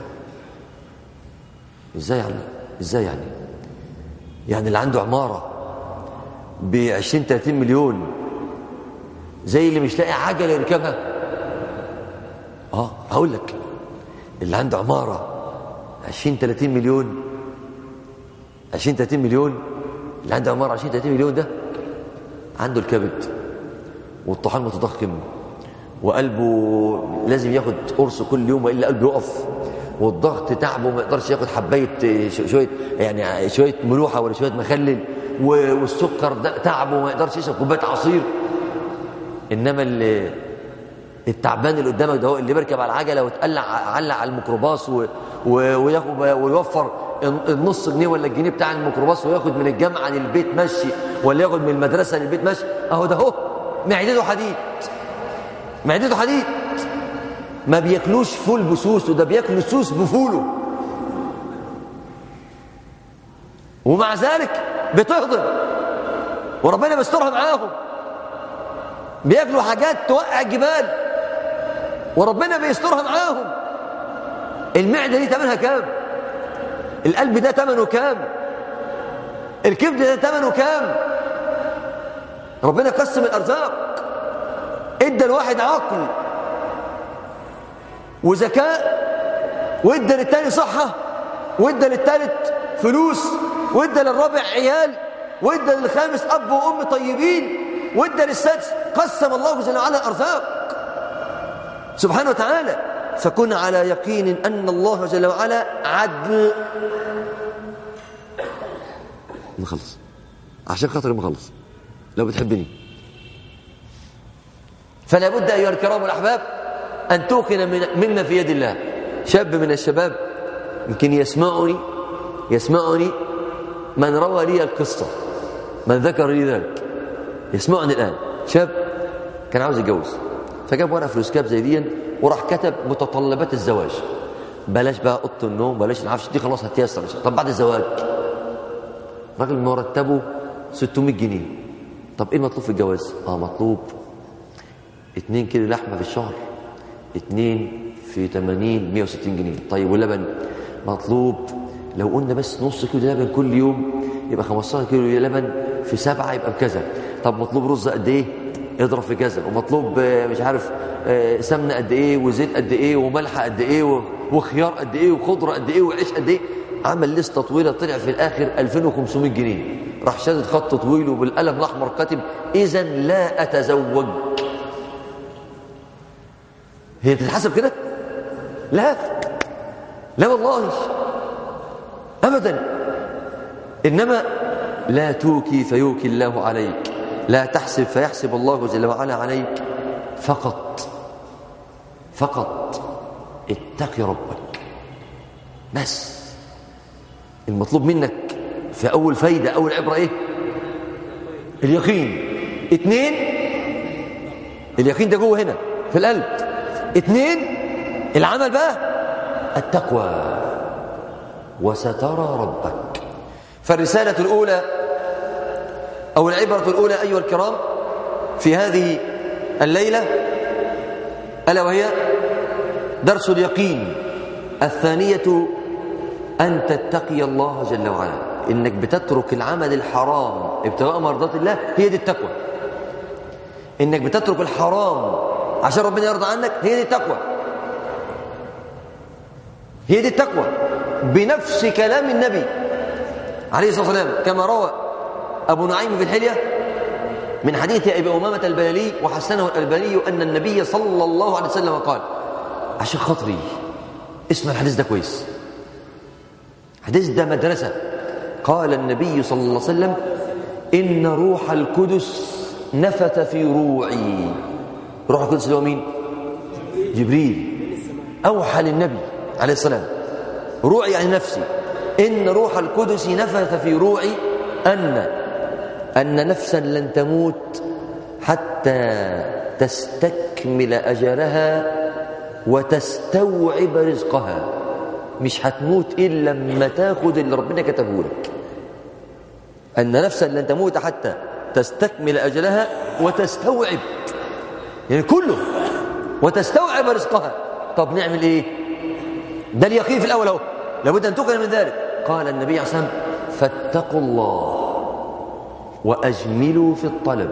Speaker 2: ازاي يعني ازاي يعني يعني اللي عنده عمارة ب 20 30 مليون زي اللي مش لاقي عجلة يركبها اه هقول لك اللي عنده عمارة 20 30 مليون 20 30 مليون اللي عنده عمارة 20 30 مليون ده عنده الكبد والطحال متضخم وقلبه لازم ياخد قرص كل يوم والا قلبه يقف والضغط تعبه ما يقدرش ياخد حبايه شويه يعني شويه ملوحه ولا شويه مخلل والسكر ده تعبه ما يقدرش يشرب كوبايه عصير انما اللي التعبان اللي قدامك ده هو اللي بيركب على العجله وتقلع علق على الميكروباص وياخد ويوفر النص جنيه ولا الجنيه بتاع الميكروباص وياخد من الجامعه للبيت مشي ولا ياخد من المدرسه للبيت مشي اهو ده اهو معدته حديد معدته حديد ما بياكلوش فول بسوسه ده بياكلوا سوس بفوله ومع ذلك بتهضم وربنا بيسترها معاهم بياكلوا حاجات توقع الجبال وربنا بيسترها معاهم المعده دي ثمنها كام القلب ده ثمنه كام الكبد ده ثمنه كام ربنا قسم الارزاق ادى الواحد عقل وذكاء وادى للتاني صحة وادى للتالت فلوس وادى للرابع عيال وادى للخامس أب وأم طيبين وادى للسادس قسم الله جل وعلا الأرزاق سبحانه وتعالى فكن على يقين أن الله جل وعلا عدل نخلص عشان خاطر مخلص لو بتحبني فلا بد أيها الكرام والأحباب أن توقن من مما في يد الله شاب من الشباب يمكن يسمعني يسمعني من روى لي القصة من ذكر لي ذلك يسمعني الآن شاب كان عاوز يتجوز فجاب ورقة فلوس كاب زي دي وراح كتب متطلبات الزواج بلاش بقى اوضه النوم بلاش نعرفش دي خلاص هتيسر طب بعد الزواج راجل مرتبه 600 جنيه طب ايه المطلوب في الجواز اه مطلوب 2 كيلو لحمه في الشهر 2 في 80 160 جنيه طيب واللبن مطلوب لو قلنا بس نص كيلو لبن كل يوم يبقى 15 كيلو لبن في سبعة يبقى بكذا طب مطلوب رز قد ايه اضرب في كذا ومطلوب آه، مش عارف آه، سمنه قد ايه وزيت قد ايه وملح قد ايه و- وخيار قد ايه وخضره قد ايه وعيش قد ايه عمل لسته طويله طلع في الاخر 2500 جنيه راح شادد خط طويل وبالقلم الاحمر كاتب اذا لا اتزوج هي بتتحسب كده لا لا والله ابدا انما لا توكي فيوكي الله عليك لا تحسب فيحسب الله جل وعلا عليك فقط فقط اتقي ربك بس المطلوب منك في اول فايده اول عبره ايه اليقين اتنين اليقين ده جوه هنا في القلب اتنين العمل بقى التقوى وسترى ربك فالرسالة الأولى أو العبرة الأولى أيها الكرام في هذه الليلة ألا وهي درس اليقين الثانية أن تتقي الله جل وعلا إنك بتترك العمل الحرام ابتغاء مرضات الله هي دي التقوى إنك بتترك الحرام عشان ربنا يرضى عنك هي دي التقوى هي دي التقوى بنفس كلام النبي عليه الصلاة والسلام كما روى أبو نعيم في الحلية من حديث أبي أمامة البلالي وحسنه الألباني أن النبي صلى الله عليه وسلم قال عشان خاطري اسمع الحديث ده كويس حديث ده مدرسة قال النبي صلى الله عليه وسلم إن روح القدس نفث في روعي روح القدس اللي هو مين جبريل أوحى للنبي عليه السلام روعي يعني نفسي إن روح القدس نفث في روعي أن أن نفسا لن تموت حتى تستكمل أجلها وتستوعب رزقها مش هتموت إلا لما تاخد اللي ربنا كتبه لك أن نفسا لن تموت حتى تستكمل أجلها وتستوعب يعني كله وتستوعب رزقها طب نعمل إيه ده اليقين في الأول أهو لابد أن تقل من ذلك قال النبي عليه الصلاة والسلام فاتقوا الله وأجملوا في الطلب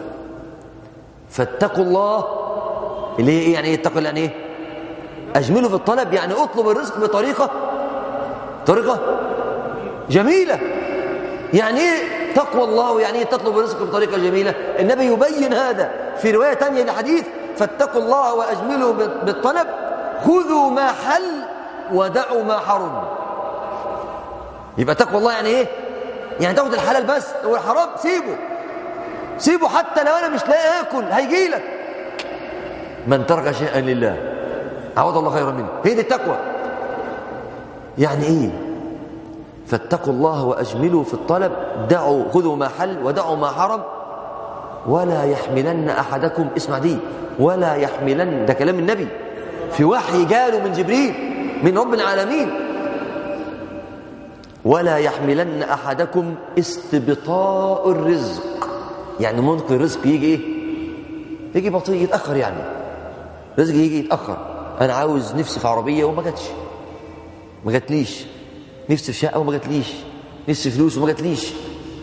Speaker 2: فاتقوا الله اللي هي إيه يعني إيه اتقوا يعني إيه أجملوا في الطلب يعني أطلب الرزق بطريقة طريقة جميلة يعني إيه تقوى الله ويعني إيه تطلب الرزق بطريقة جميلة النبي يبين هذا في رواية تانية لحديث فاتقوا الله وأجملوا بالطلب خذوا ما حل ودعوا ما حرم يبقى تقوى الله يعني ايه يعني تاخد الحلال بس والحرام سيبه سيبه حتى لو انا مش لاقي اكل هيجي لك من ترك شيئا لله عوض الله خيرا منه هي دي التقوى يعني ايه فاتقوا الله واجملوا في الطلب دعوا خذوا ما حل ودعوا ما حرم ولا يحملن احدكم اسمع دي ولا يحملن ده كلام النبي في وحي جاله من جبريل من رب العالمين ولا يحملن احدكم استبطاء الرزق يعني ممكن الرزق يجي ايه يجي بطيء يتاخر يعني رزق يجي يتاخر انا عاوز نفسي في عربيه وما جاتش ما جاتليش نفسي في شقه وما جاتليش نفسي فلوس وما جاتليش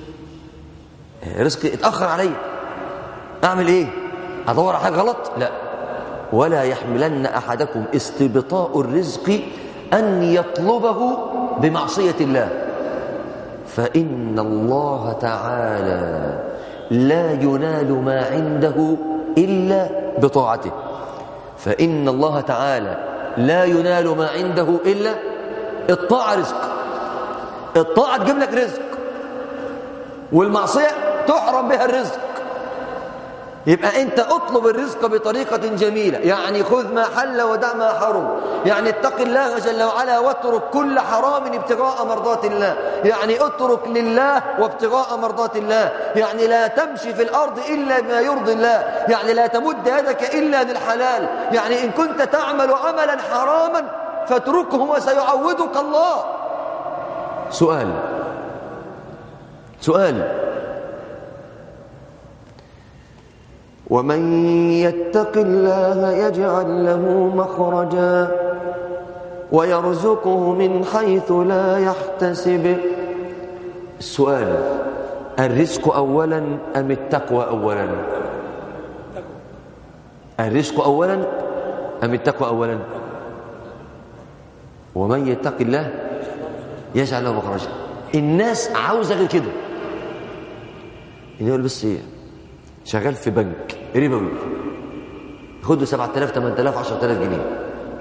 Speaker 2: رزق اتاخر عليا اعمل ايه ادور على حاجه غلط لا ولا يحملن احدكم استبطاء الرزق ان يطلبه بمعصيه الله فان الله تعالى لا ينال ما عنده الا بطاعته فان الله تعالى لا ينال ما عنده الا الطاعه رزق الطاعه تجيب لك رزق والمعصيه تحرم بها الرزق يبقى انت اطلب الرزق بطريقة جميلة يعني خذ ما حل ودع ما حرم يعني اتق الله جل وعلا واترك كل حرام ابتغاء مرضات الله يعني اترك لله وابتغاء مرضات الله يعني لا تمشي في الأرض إلا بما يرضي الله يعني لا تمد يدك إلا للحلال يعني إن كنت تعمل عملا حراما فاتركه وسيعودك الله سؤال سؤال ومن يتق الله يجعل له مخرجا ويرزقه من حيث لا يحتسب السؤال الرزق اولا ام التقوى اولا الرزق أولا أم التقوى أولا ومن يتق الله يجعل له مخرجا الناس عاوزة غير كده إن يقول بس إيه شغال في بنك ربوي خده 7000 8000 10000 جنيه يقول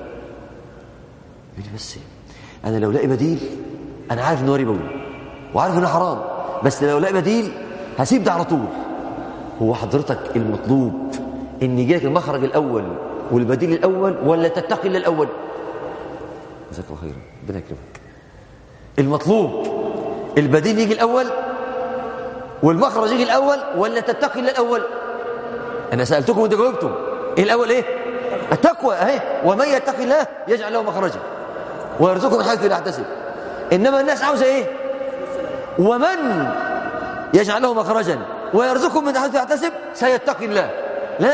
Speaker 2: لي بس إيه أنا لو لاقي بديل أنا عارف إن هو ربوي وعارف إنه حرام بس لو لاقي بديل هسيب ده على طول هو حضرتك المطلوب ان يجيلك المخرج الاول والبديل الاول ولا تتقي الله الاول جزاك الله خيرا ربنا يكرمك المطلوب البديل يجي الاول والمخرج يجي الاول ولا تتقي الله الاول انا سالتكم وانتوا جاوبتم ايه الاول ايه التقوى اهي ومن يتقي الله يجعل له مخرجا ويرزقه من حيث لا يحتسب انما الناس عاوزه ايه ومن يجعل له مخرجا ويرزقه من حيث يحتسب سيتقي الله لا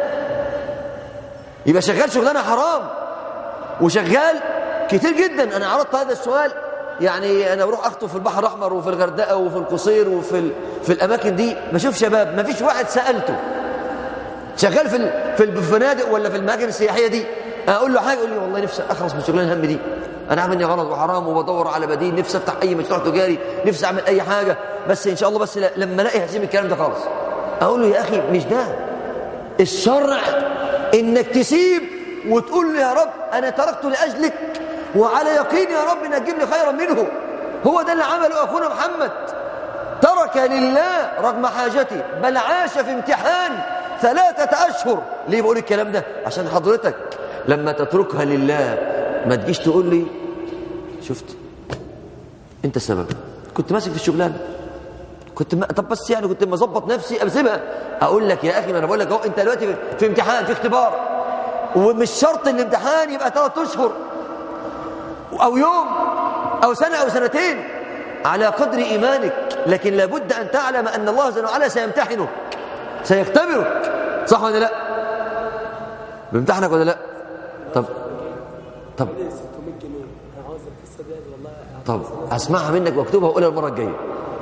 Speaker 2: يبقى شغال شغلانه حرام وشغال كتير جدا انا عرضت هذا السؤال يعني انا بروح اخطب في البحر الاحمر وفي الغردقه وفي القصير وفي ال... في الاماكن دي بشوف شباب ما فيش واحد سالته شغال في ال... في الفنادق ولا في الاماكن السياحيه دي اقول له حاجه يقول لي والله نفسي اخلص من شغلانه الهم دي انا عامل اني غلط وحرام وبدور على بديل نفسي افتح اي مشروع تجاري نفسي اعمل اي حاجه بس ان شاء الله بس لما الاقي هسيب الكلام ده خالص اقول له يا اخي مش ده الشرع انك تسيب وتقول له يا رب انا تركت لاجلك وعلى يقين يا رب ان تجيب لي خيرا منه هو ده اللي عمله اخونا محمد ترك لله رغم حاجته بل عاش في امتحان ثلاثة أشهر ليه بقول الكلام ده عشان حضرتك لما تتركها لله ما تجيش تقول لي شفت انت السبب كنت ماسك في الشغلانه كنت ما... طب بس يعني كنت مظبط نفسي اسيبها اقول لك يا اخي ما انا بقول لك اهو انت دلوقتي في امتحان في اختبار ومش شرط الامتحان يبقى ثلاث اشهر او يوم او سنه او سنتين على قدر ايمانك لكن لابد ان تعلم ان الله جل وعلا سيمتحنك سيختبرك صح ولا لا بيمتحنك ولا لا طب طب طب اسمعها منك واكتبها واقولها المره الجايه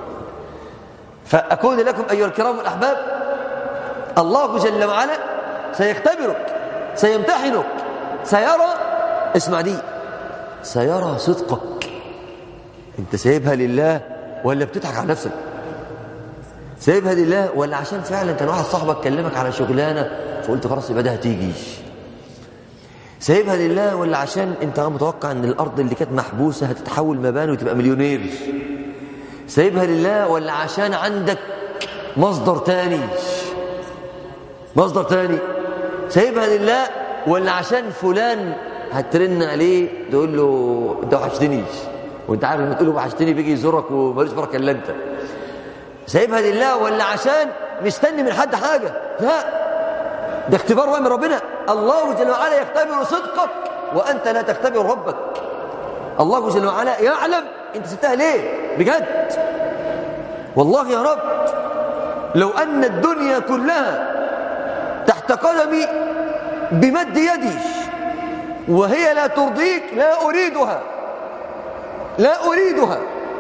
Speaker 2: فأكون لكم أيها الكرام الأحباب الله جل وعلا سيختبرك سيمتحنك سيرى اسمع دي سيرى صدقك انت سايبها لله ولا بتضحك على نفسك سايبها لله ولا عشان فعلا كان واحد صاحبك كلمك على شغلانه فقلت خلاص يبقى ده هتيجي سايبها لله ولا عشان انت متوقع ان الارض اللي كانت محبوسه هتتحول مباني وتبقى مليونير سايبها لله ولا عشان عندك مصدر تاني مصدر تاني سايبها لله ولا عشان فلان هترن عليه تقول له انت وحشتني وانت عارف لما تقول له وحشتني بيجي يزورك ومالوش بركه الا انت سايبها لله ولا عشان مستني من حد حاجه لا ده اختبار وهم ربنا الله جل وعلا يختبر صدقك وانت لا تختبر ربك الله جل وعلا يعلم انت سبتها ليه بجد والله يا رب لو ان الدنيا كلها تحت قدمي بمد يدي وهي لا ترضيك لا اريدها لا اريدها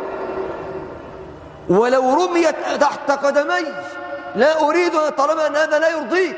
Speaker 2: ولو رميت تحت قدمي لا اريدها طالما ان هذا لا يرضيك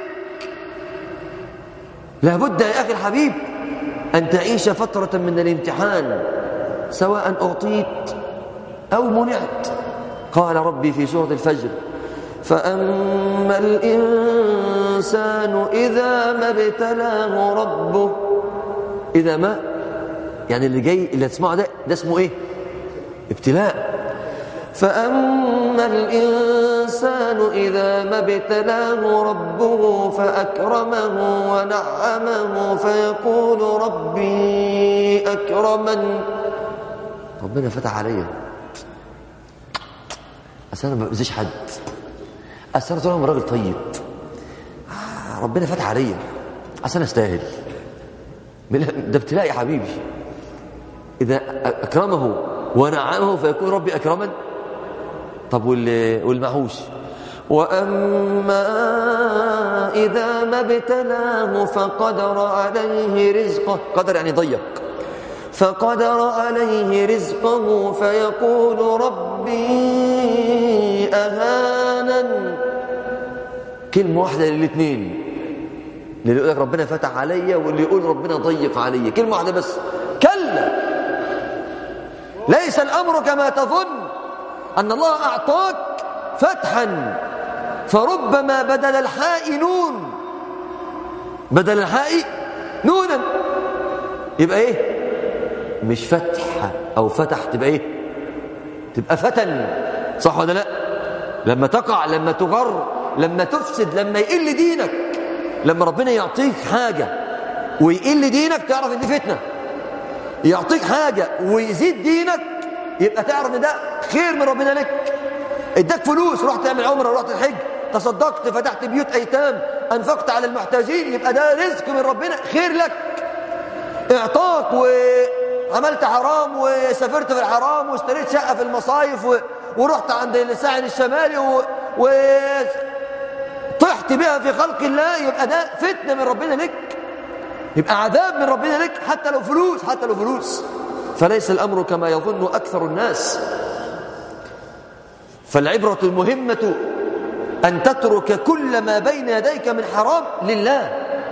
Speaker 2: لابد يا اخي الحبيب ان تعيش فتره من الامتحان سواء أعطيت أو منعت قال ربي في سورة الفجر فأما الإنسان إذا ما ابتلاه ربه إذا ما يعني اللي جاي اللي تسمعه ده ده اسمه إيه ابتلاء فأما الإنسان إذا ما ابتلاه ربه فأكرمه ونعمه فيقول ربي أكرمن ربنا فتح عليا أصل أنا ما بأذيش حد أصل أنا طول عمري راجل طيب آه ربنا فتح عليا أصل أنا أستاهل ده ابتلاء يا حبيبي إذا أكرمه ونعمه فيكون ربي أكرما طب والمعهوش وأما إذا ما ابتلاه فقدر عليه رزقه قدر يعني ضيق فقدر عليه رزقه فيقول ربي أهانن كلمة واحدة للاثنين اللي يقول لك ربنا فتح عليا واللي يقول ربنا ضيق عليا كلمة واحدة بس كلا ليس الأمر كما تظن أن الله أعطاك فتحا فربما بدل الحاء نون بدل الحاء نونا يبقى ايه مش فتح او فتح تبقى ايه تبقى فتن صح ولا لا لما تقع لما تغر لما تفسد لما يقل دينك لما ربنا يعطيك حاجة ويقل دينك تعرف ان دي فتنة يعطيك حاجة ويزيد دينك يبقى تعرف ان ده خير من ربنا لك اداك فلوس رحت تعمل عمره رحت الحج تصدقت فتحت بيوت ايتام انفقت على المحتاجين يبقى ده رزق من ربنا خير لك اعطاك وعملت حرام وسافرت في الحرام واشتريت شقه في المصايف و... ورحت عند الساحل الشمالي و... و... طحت بها في خلق الله يبقى ده فتنه من ربنا لك يبقى عذاب من ربنا لك حتى لو فلوس حتى لو فلوس فليس الامر كما يظن اكثر الناس فالعبره المهمه أن تترك كل ما بين يديك من حرام لله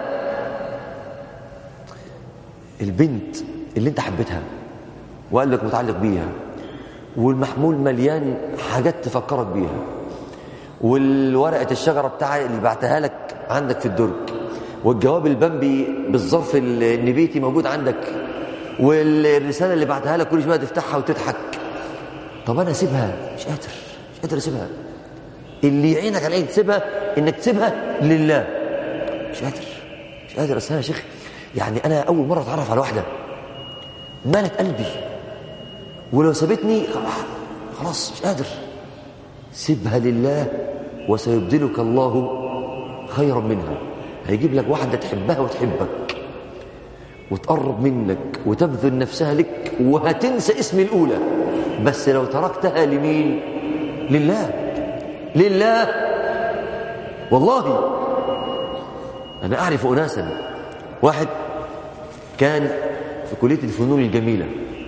Speaker 2: البنت اللي انت حبيتها وقلبك متعلق بيها والمحمول مليان حاجات تفكرك بيها والورقة الشجرة بتاعي اللي بعتها لك عندك في الدرج والجواب البمبي بالظرف النبيتي موجود عندك والرسالة اللي بعتها لك كل شوية تفتحها وتضحك طب أنا أسيبها مش قادر مش قادر أسيبها اللي يعينك على انك تسيبها انك تسيبها لله مش قادر مش قادر اصل يا شيخ يعني انا اول مره اتعرف على واحده مالت قلبي ولو سابتني خلاص مش قادر سيبها لله وسيبدلك الله خيرا منها هيجيب لك واحده تحبها وتحبك وتقرب منك وتبذل نفسها لك وهتنسى اسم الاولى بس لو تركتها لمين لله لله والله أنا أعرف أناسا واحد كان في كلية الفنون الجميلة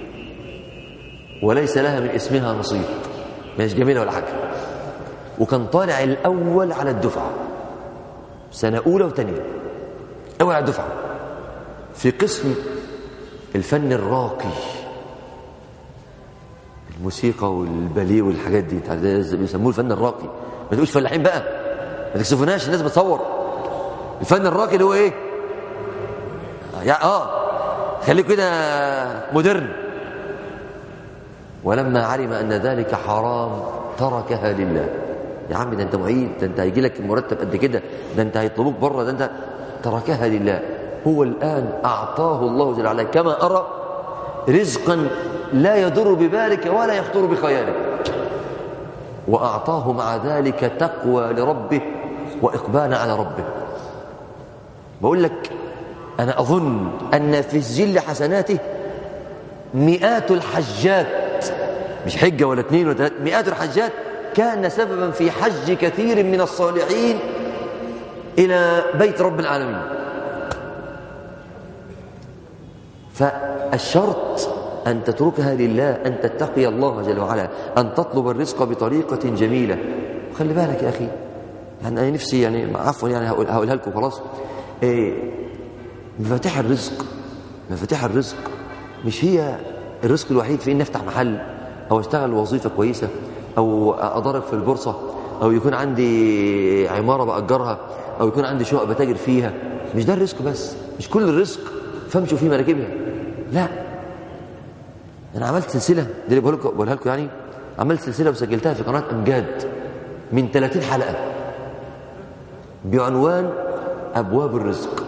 Speaker 2: وليس لها من اسمها نصيب مش جميلة ولا حاجة وكان طالع الأول على الدفعة سنة أولى وثانية أول على الدفعة في قسم الفن الراقي الموسيقى والباليه والحاجات دي بيسموه الفن الراقي ما تقولش فلاحين بقى ما تكسفوناش الناس بتصور الفن الراقي اللي هو ايه يا اه خليك كده مودرن ولما علم ان ذلك حرام تركها لله يا عم ده انت معيد ده انت هيجي لك مرتب قد كده ده انت هيطلبوك بره ده انت تركها لله هو الان اعطاه الله جل وعلا كما ارى رزقا لا يضر ببالك ولا يخطر بخيالك وأعطاه مع ذلك تقوى لربه وإقبالا على ربه بقول لك أنا أظن أن في سجل حسناته مئات الحجات مش حجة ولا اثنين ولا ثلاثة مئات الحجات كان سببا في حج كثير من الصالحين إلى بيت رب العالمين فالشرط أن تتركها لله أن تتقي الله جل وعلا أن تطلب الرزق بطريقة جميلة خلي بالك يا أخي يعني أنا نفسي يعني عفوا يعني هقول هقولها لكم خلاص إيه مفاتيح الرزق مفاتيح الرزق مش هي الرزق الوحيد في إن أفتح محل أو أشتغل وظيفة كويسة أو أضرب في البورصة أو يكون عندي عمارة بأجرها أو يكون عندي شقة بتاجر فيها مش ده الرزق بس مش كل الرزق فامشوا في مراكبها لا انا عملت سلسله دي اللي بقول لكم بقولها لكم يعني عملت سلسله وسجلتها في قناه امجاد من 30 حلقه بعنوان ابواب الرزق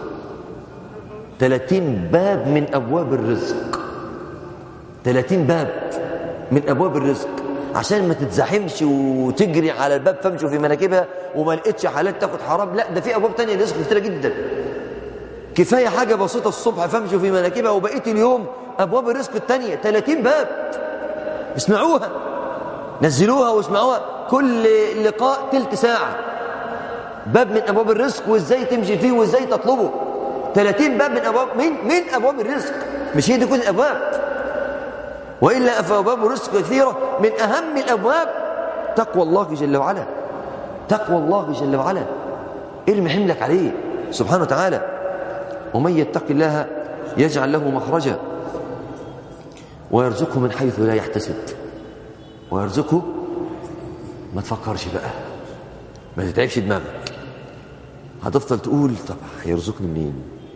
Speaker 2: 30 باب من ابواب الرزق 30 باب من ابواب الرزق عشان ما تتزاحمش وتجري على الباب فامشوا في مناكبها وما لقيتش حالات تاخد حرام لا ده في ابواب تانية رزق كتيره جدا كفايه حاجه بسيطه الصبح فامشوا في مناكبها وبقيه اليوم ابواب الرزق التانية 30 باب اسمعوها نزلوها واسمعوها كل لقاء تلت ساعه باب من ابواب الرزق وازاي تمشي فيه وازاي تطلبه 30 باب من ابواب من من ابواب الرزق مش هي دي كل الابواب والا فابواب الرزق كثيره من اهم الابواب تقوى الله جل وعلا تقوى الله جل وعلا ارمي حملك عليه
Speaker 1: سبحانه وتعالى ومن يتق الله يجعل له مخرجا ويرزقه من حيث لا يحتسب ويرزقه ما تفكرش بقى ما تتعبش دماغك هتفضل تقول طب هيرزقني منين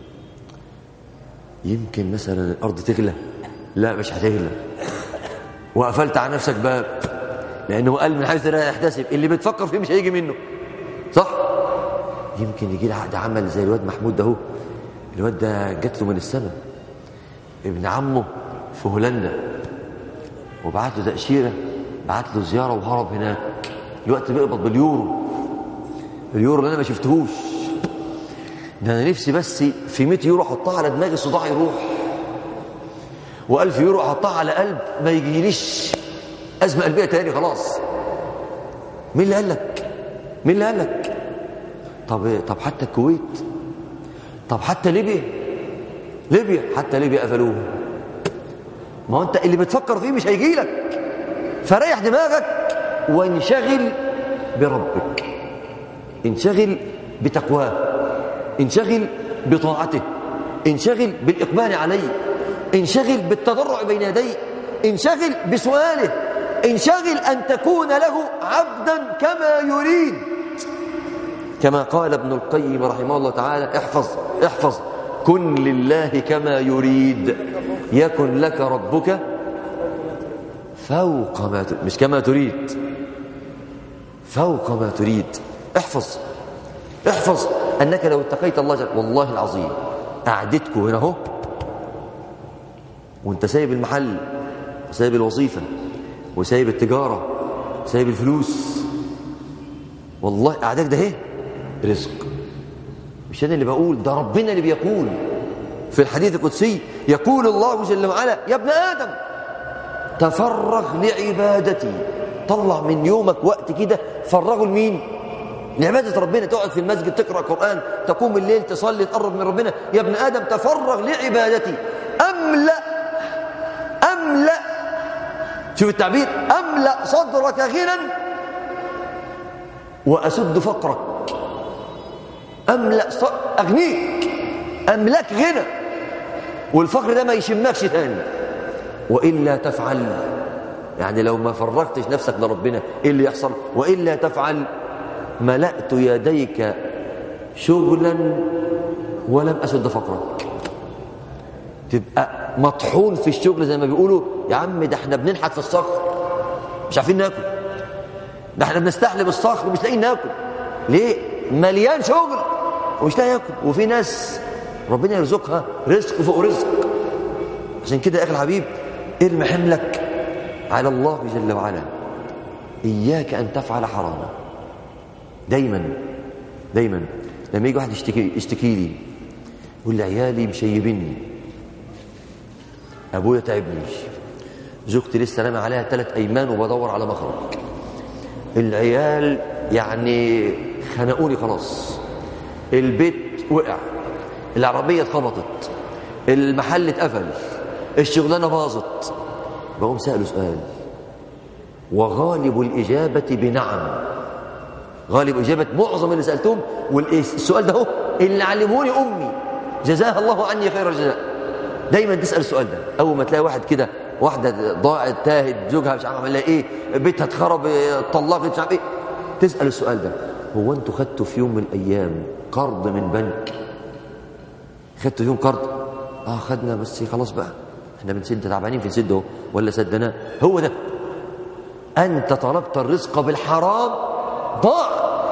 Speaker 1: يمكن مثلا الارض تغلى لا مش هتغلى وقفلت على نفسك باب لانه قال من حيث لا يحتسب اللي بتفكر فيه مش هيجي منه صح يمكن يجي له عقد عمل زي الواد محمود ده هو الواد ده جات له من السماء ابن عمه في هولندا وبعت له تأشيرة بعت له زيارة وهرب هناك الوقت بيقبض باليورو اليورو اللي انا ما شفتهوش ده انا نفسي بس في 100 يورو احطها على دماغي الصداع يروح و1000 يورو احطها على قلب ما يجيليش ازمه قلبيه تاني خلاص مين اللي قال لك مين اللي قال لك طب طب حتى الكويت طب حتى ليبيا ليبيا حتى ليبيا قفلوه ما هو انت اللي بتفكر فيه مش هيجي لك فريح دماغك وانشغل بربك انشغل بتقواه انشغل بطاعته انشغل بالإقبال عليه انشغل بالتضرع بين يديه انشغل بسؤاله انشغل أن تكون له عبدا كما يريد كما قال ابن القيم رحمه الله تعالى احفظ احفظ كن لله كما يريد يكن لك ربك فوق ما تريد مش كما تريد فوق ما تريد احفظ احفظ أنك لو اتقيت الله جل والله العظيم قعدتكم هنا اهو وانت سايب المحل وسايب الوظيفة وسايب التجارة وسايب الفلوس والله قعدك ده اهي رزق مش انا اللي بقول ده ربنا اللي بيقول في الحديث القدسي يقول الله جل وعلا يا ابن آدم تفرغ لعبادتي طلع من يومك وقت كده فرغه لمين لعبادة ربنا تقعد في المسجد تقرأ قرآن تقوم الليل تصلي تقرب من ربنا يا ابن آدم تفرغ لعبادتي أملأ أملأ شوف التعبير أملأ صدرك غنى وأسد فقرك أملأ ص... أغنيك أملك غنى والفقر ده ما يشمكش تاني وإلا تفعل يعني لو ما فرغتش نفسك لربنا إيه اللي يحصل وإلا تفعل ملأت يديك شغلا ولم أسد فقرك تبقى مطحون في الشغل زي ما بيقولوا يا عم ده احنا بننحت في الصخر مش عارفين ناكل ده احنا بنستحلب الصخر ومش لاقيين ناكل ليه مليان شغل ومش لاقي ياكل وفي ناس ربنا يرزقها رزق فوق رزق عشان كده يا اخي الحبيب ارمي حملك على الله جل وعلا اياك ان تفعل حراما دايما دايما لما يجي واحد يشتكي يشتكي لي يقول لي عيالي مشيبني ابويا تعبني زوجتي لسه رامي عليها ثلاث ايمان وبدور على مخرج العيال يعني خنقوني خلاص البيت وقع العربيه اتخبطت المحل اتقفل الشغلانه باظت بقوم ساله سؤال وغالب الاجابه بنعم غالب إجابة معظم اللي سألتهم والسؤال ده هو اللي علموني أمي جزاها الله عني خير الجزاء دايما تسأل السؤال ده أول ما تلاقي واحد كده واحدة ضاعت تاهت زوجها مش عارف عمل لها إيه بيتها اتخرب طلقت مش عارف إيه تسأل السؤال ده هو أنتوا خدتوا في يوم من الأيام قرض من بنك خدتوا يوم قرض آه خدنا بس خلاص بقى احنا بنسد تعبانين في نسده ولا سدناه هو ده أنت طلبت الرزق بالحرام ضاع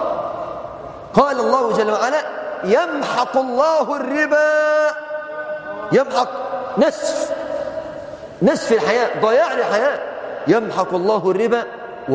Speaker 1: قال الله جل وعلا يمحق الله الربا يمحق نسف نسف الحياة ضياع الحياة يمحق الله الربا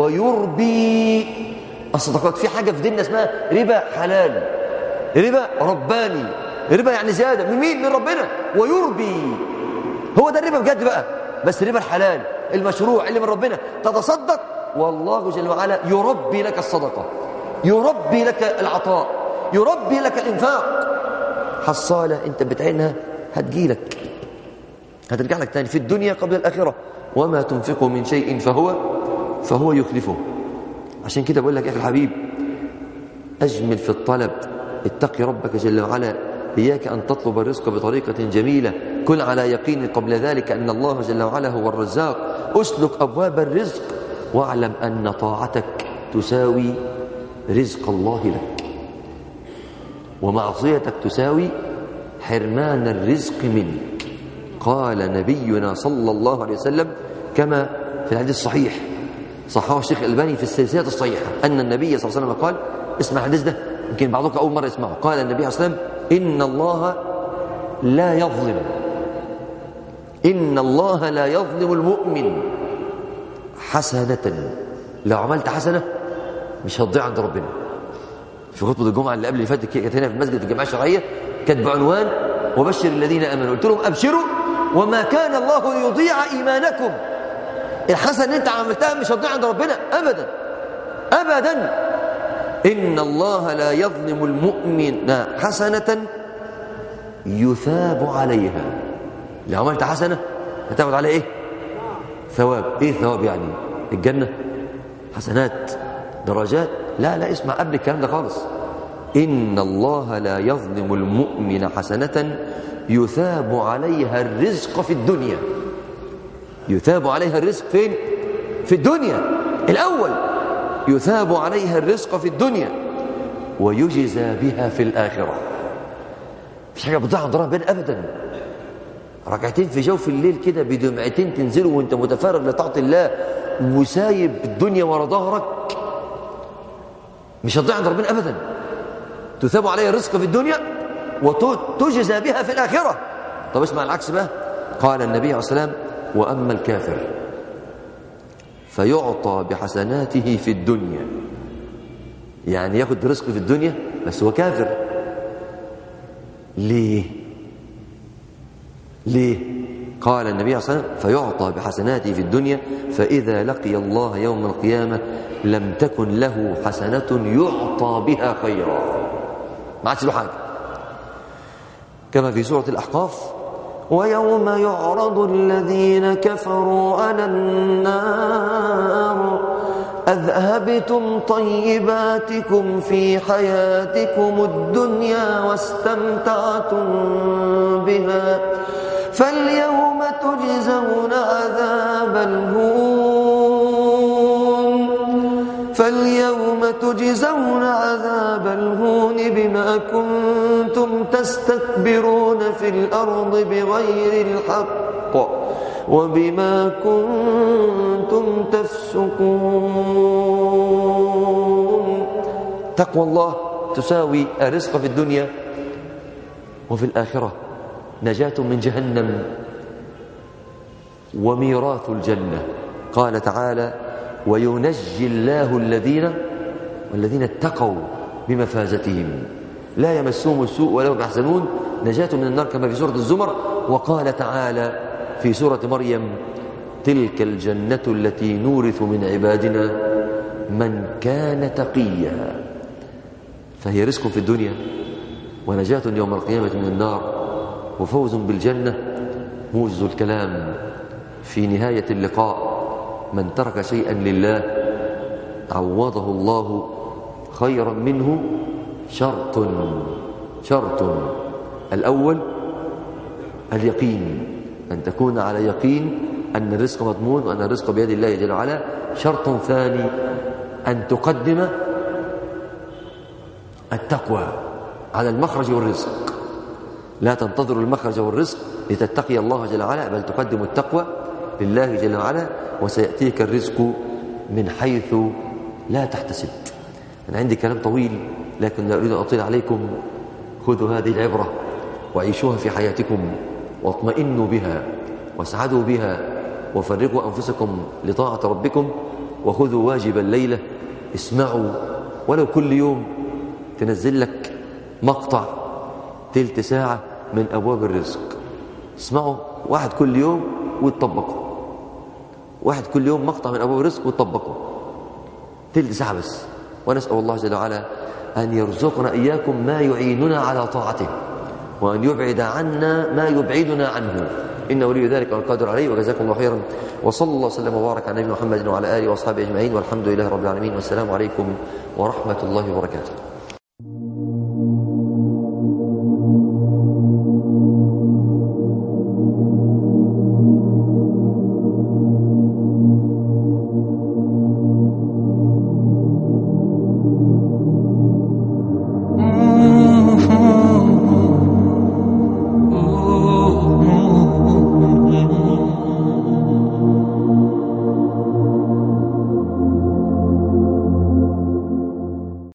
Speaker 1: ويربي الصدقات في حاجة في ديننا اسمها ربا حلال ربا رباني ربا يعني زيادة من مين؟ من ربنا ويربي هو ده الربا بجد بقى بس ربا الحلال المشروع اللي من ربنا تتصدق والله جل وعلا يربي لك الصدقة يربي لك العطاء يربي لك الإنفاق حصالة أنت بتعينها هتجيلك هترجع لك تاني في الدنيا قبل الآخرة وما تنفقوا من شيء فهو فهو يخلفه عشان كده بقول لك يا أخي الحبيب أجمل في الطلب اتق ربك جل وعلا إياك أن تطلب الرزق بطريقة جميلة كن على يقين قبل ذلك أن الله جل وعلا هو الرزاق أسلك أبواب الرزق واعلم أن طاعتك تساوي رزق الله لك ومعصيتك تساوي حرمان الرزق منك قال نبينا صلى الله عليه وسلم كما في الحديث الصحيح صححه الشيخ الألباني في السلسلة الصحيحة أن النبي صلى الله عليه وسلم قال اسمع الحديث ده يمكن بعضكم أول مرة يسمعه قال النبي صلى الله عليه وسلم إن الله لا يظلم إن الله لا يظلم المؤمن حسنة لو عملت حسنة مش هتضيع عند ربنا في خطبة الجمعة اللي قبل اللي فاتت كانت هنا في المسجد في الجماعة الشرعية كانت بعنوان وبشر الذين آمنوا قلت لهم أبشروا وما كان الله ليضيع إيمانكم الحسنة اللي أنت عملتها مش هتضيع عند ربنا أبدا أبدا إن الله لا يظلم المؤمن حسنة يثاب عليها لو عملت حسنة هتاخد عليها إيه ثواب إيه ثواب يعني الجنة حسنات درجات لا لا اسمع قبل الكلام ده خالص إن الله لا يظلم المؤمن حسنة يثاب عليها الرزق في الدنيا يثاب عليها الرزق فين في الدنيا الأول يثاب عليها الرزق في الدنيا ويجزى بها في الآخرة مش حاجة بتضيع عند ربنا أبدا ركعتين في جوف الليل كده بدمعتين تنزلوا وانت متفرغ لطاعة الله وسايب الدنيا ورا ظهرك مش هتضيع عند ربنا أبدا تثاب عليها الرزق في الدنيا وتجزى بها في الآخرة طب اسمع العكس بقى قال النبي عليه الصلاة والسلام وأما الكافر فيعطى بحسناته في الدنيا يعني ياخد رزق في الدنيا بس هو كافر ليه ليه قال النبي صلى الله عليه وسلم فيعطى بحسناته في الدنيا فإذا لقي الله يوم القيامة لم تكن له حسنة يعطى بها خيرا ما عادش له حاجة كما في سورة الأحقاف ويوم يعرض الذين كفروا على النار أذهبتم طيباتكم في حياتكم الدنيا واستمتعتم بها فاليوم تجزون عذاب الهون فاليوم تجزون عذاب الهون بما كنتم تستكبرون في الأرض بغير الحق وبما كنتم تفسقون تقوى الله تساوي الرزق في الدنيا وفي الآخرة نجاة من جهنم وميراث الجنة قال تعالى وينجي الله الذين والذين اتقوا بمفازتهم لا يمسهم السوء ولا هم يحزنون نجاة من النار كما في سورة الزمر وقال تعالى في سورة مريم تلك الجنة التي نورث من عبادنا من كان تقيا فهي رزق في الدنيا ونجاة يوم القيامة من النار وفوز بالجنة موجز الكلام في نهاية اللقاء من ترك شيئا لله عوضه الله خيرا منه شرط شرط الأول اليقين أن تكون على يقين أن الرزق مضمون وأن الرزق بيد الله جل وعلا شرط ثاني أن تقدم التقوى على المخرج والرزق لا تنتظر المخرج والرزق لتتقي الله جل وعلا بل تقدم التقوى لله جل وعلا وسيأتيك الرزق من حيث لا تحتسب أنا عندي كلام طويل لكن لا أريد أن أطيل عليكم خذوا هذه العبرة وعيشوها في حياتكم واطمئنوا بها واسعدوا بها وفرغوا أنفسكم لطاعة ربكم وخذوا واجب الليلة اسمعوا ولو كل يوم تنزل لك مقطع تلت ساعة من أبواب الرزق اسمعوا واحد كل يوم وتطبقوا واحد كل يوم مقطع من أبواب الرزق وتطبقوا تلت ساعة بس ونسأل الله جل وعلا أن يرزقنا إياكم ما يعيننا على طاعته وأن يبعد عنا ما يبعدنا عنه إن ولي ذلك والقادر عليه وجزاكم الله خيرا وصلى الله وسلم وبارك على نبينا محمد وعلى آله وأصحابه أجمعين والحمد لله رب العالمين والسلام عليكم ورحمة الله وبركاته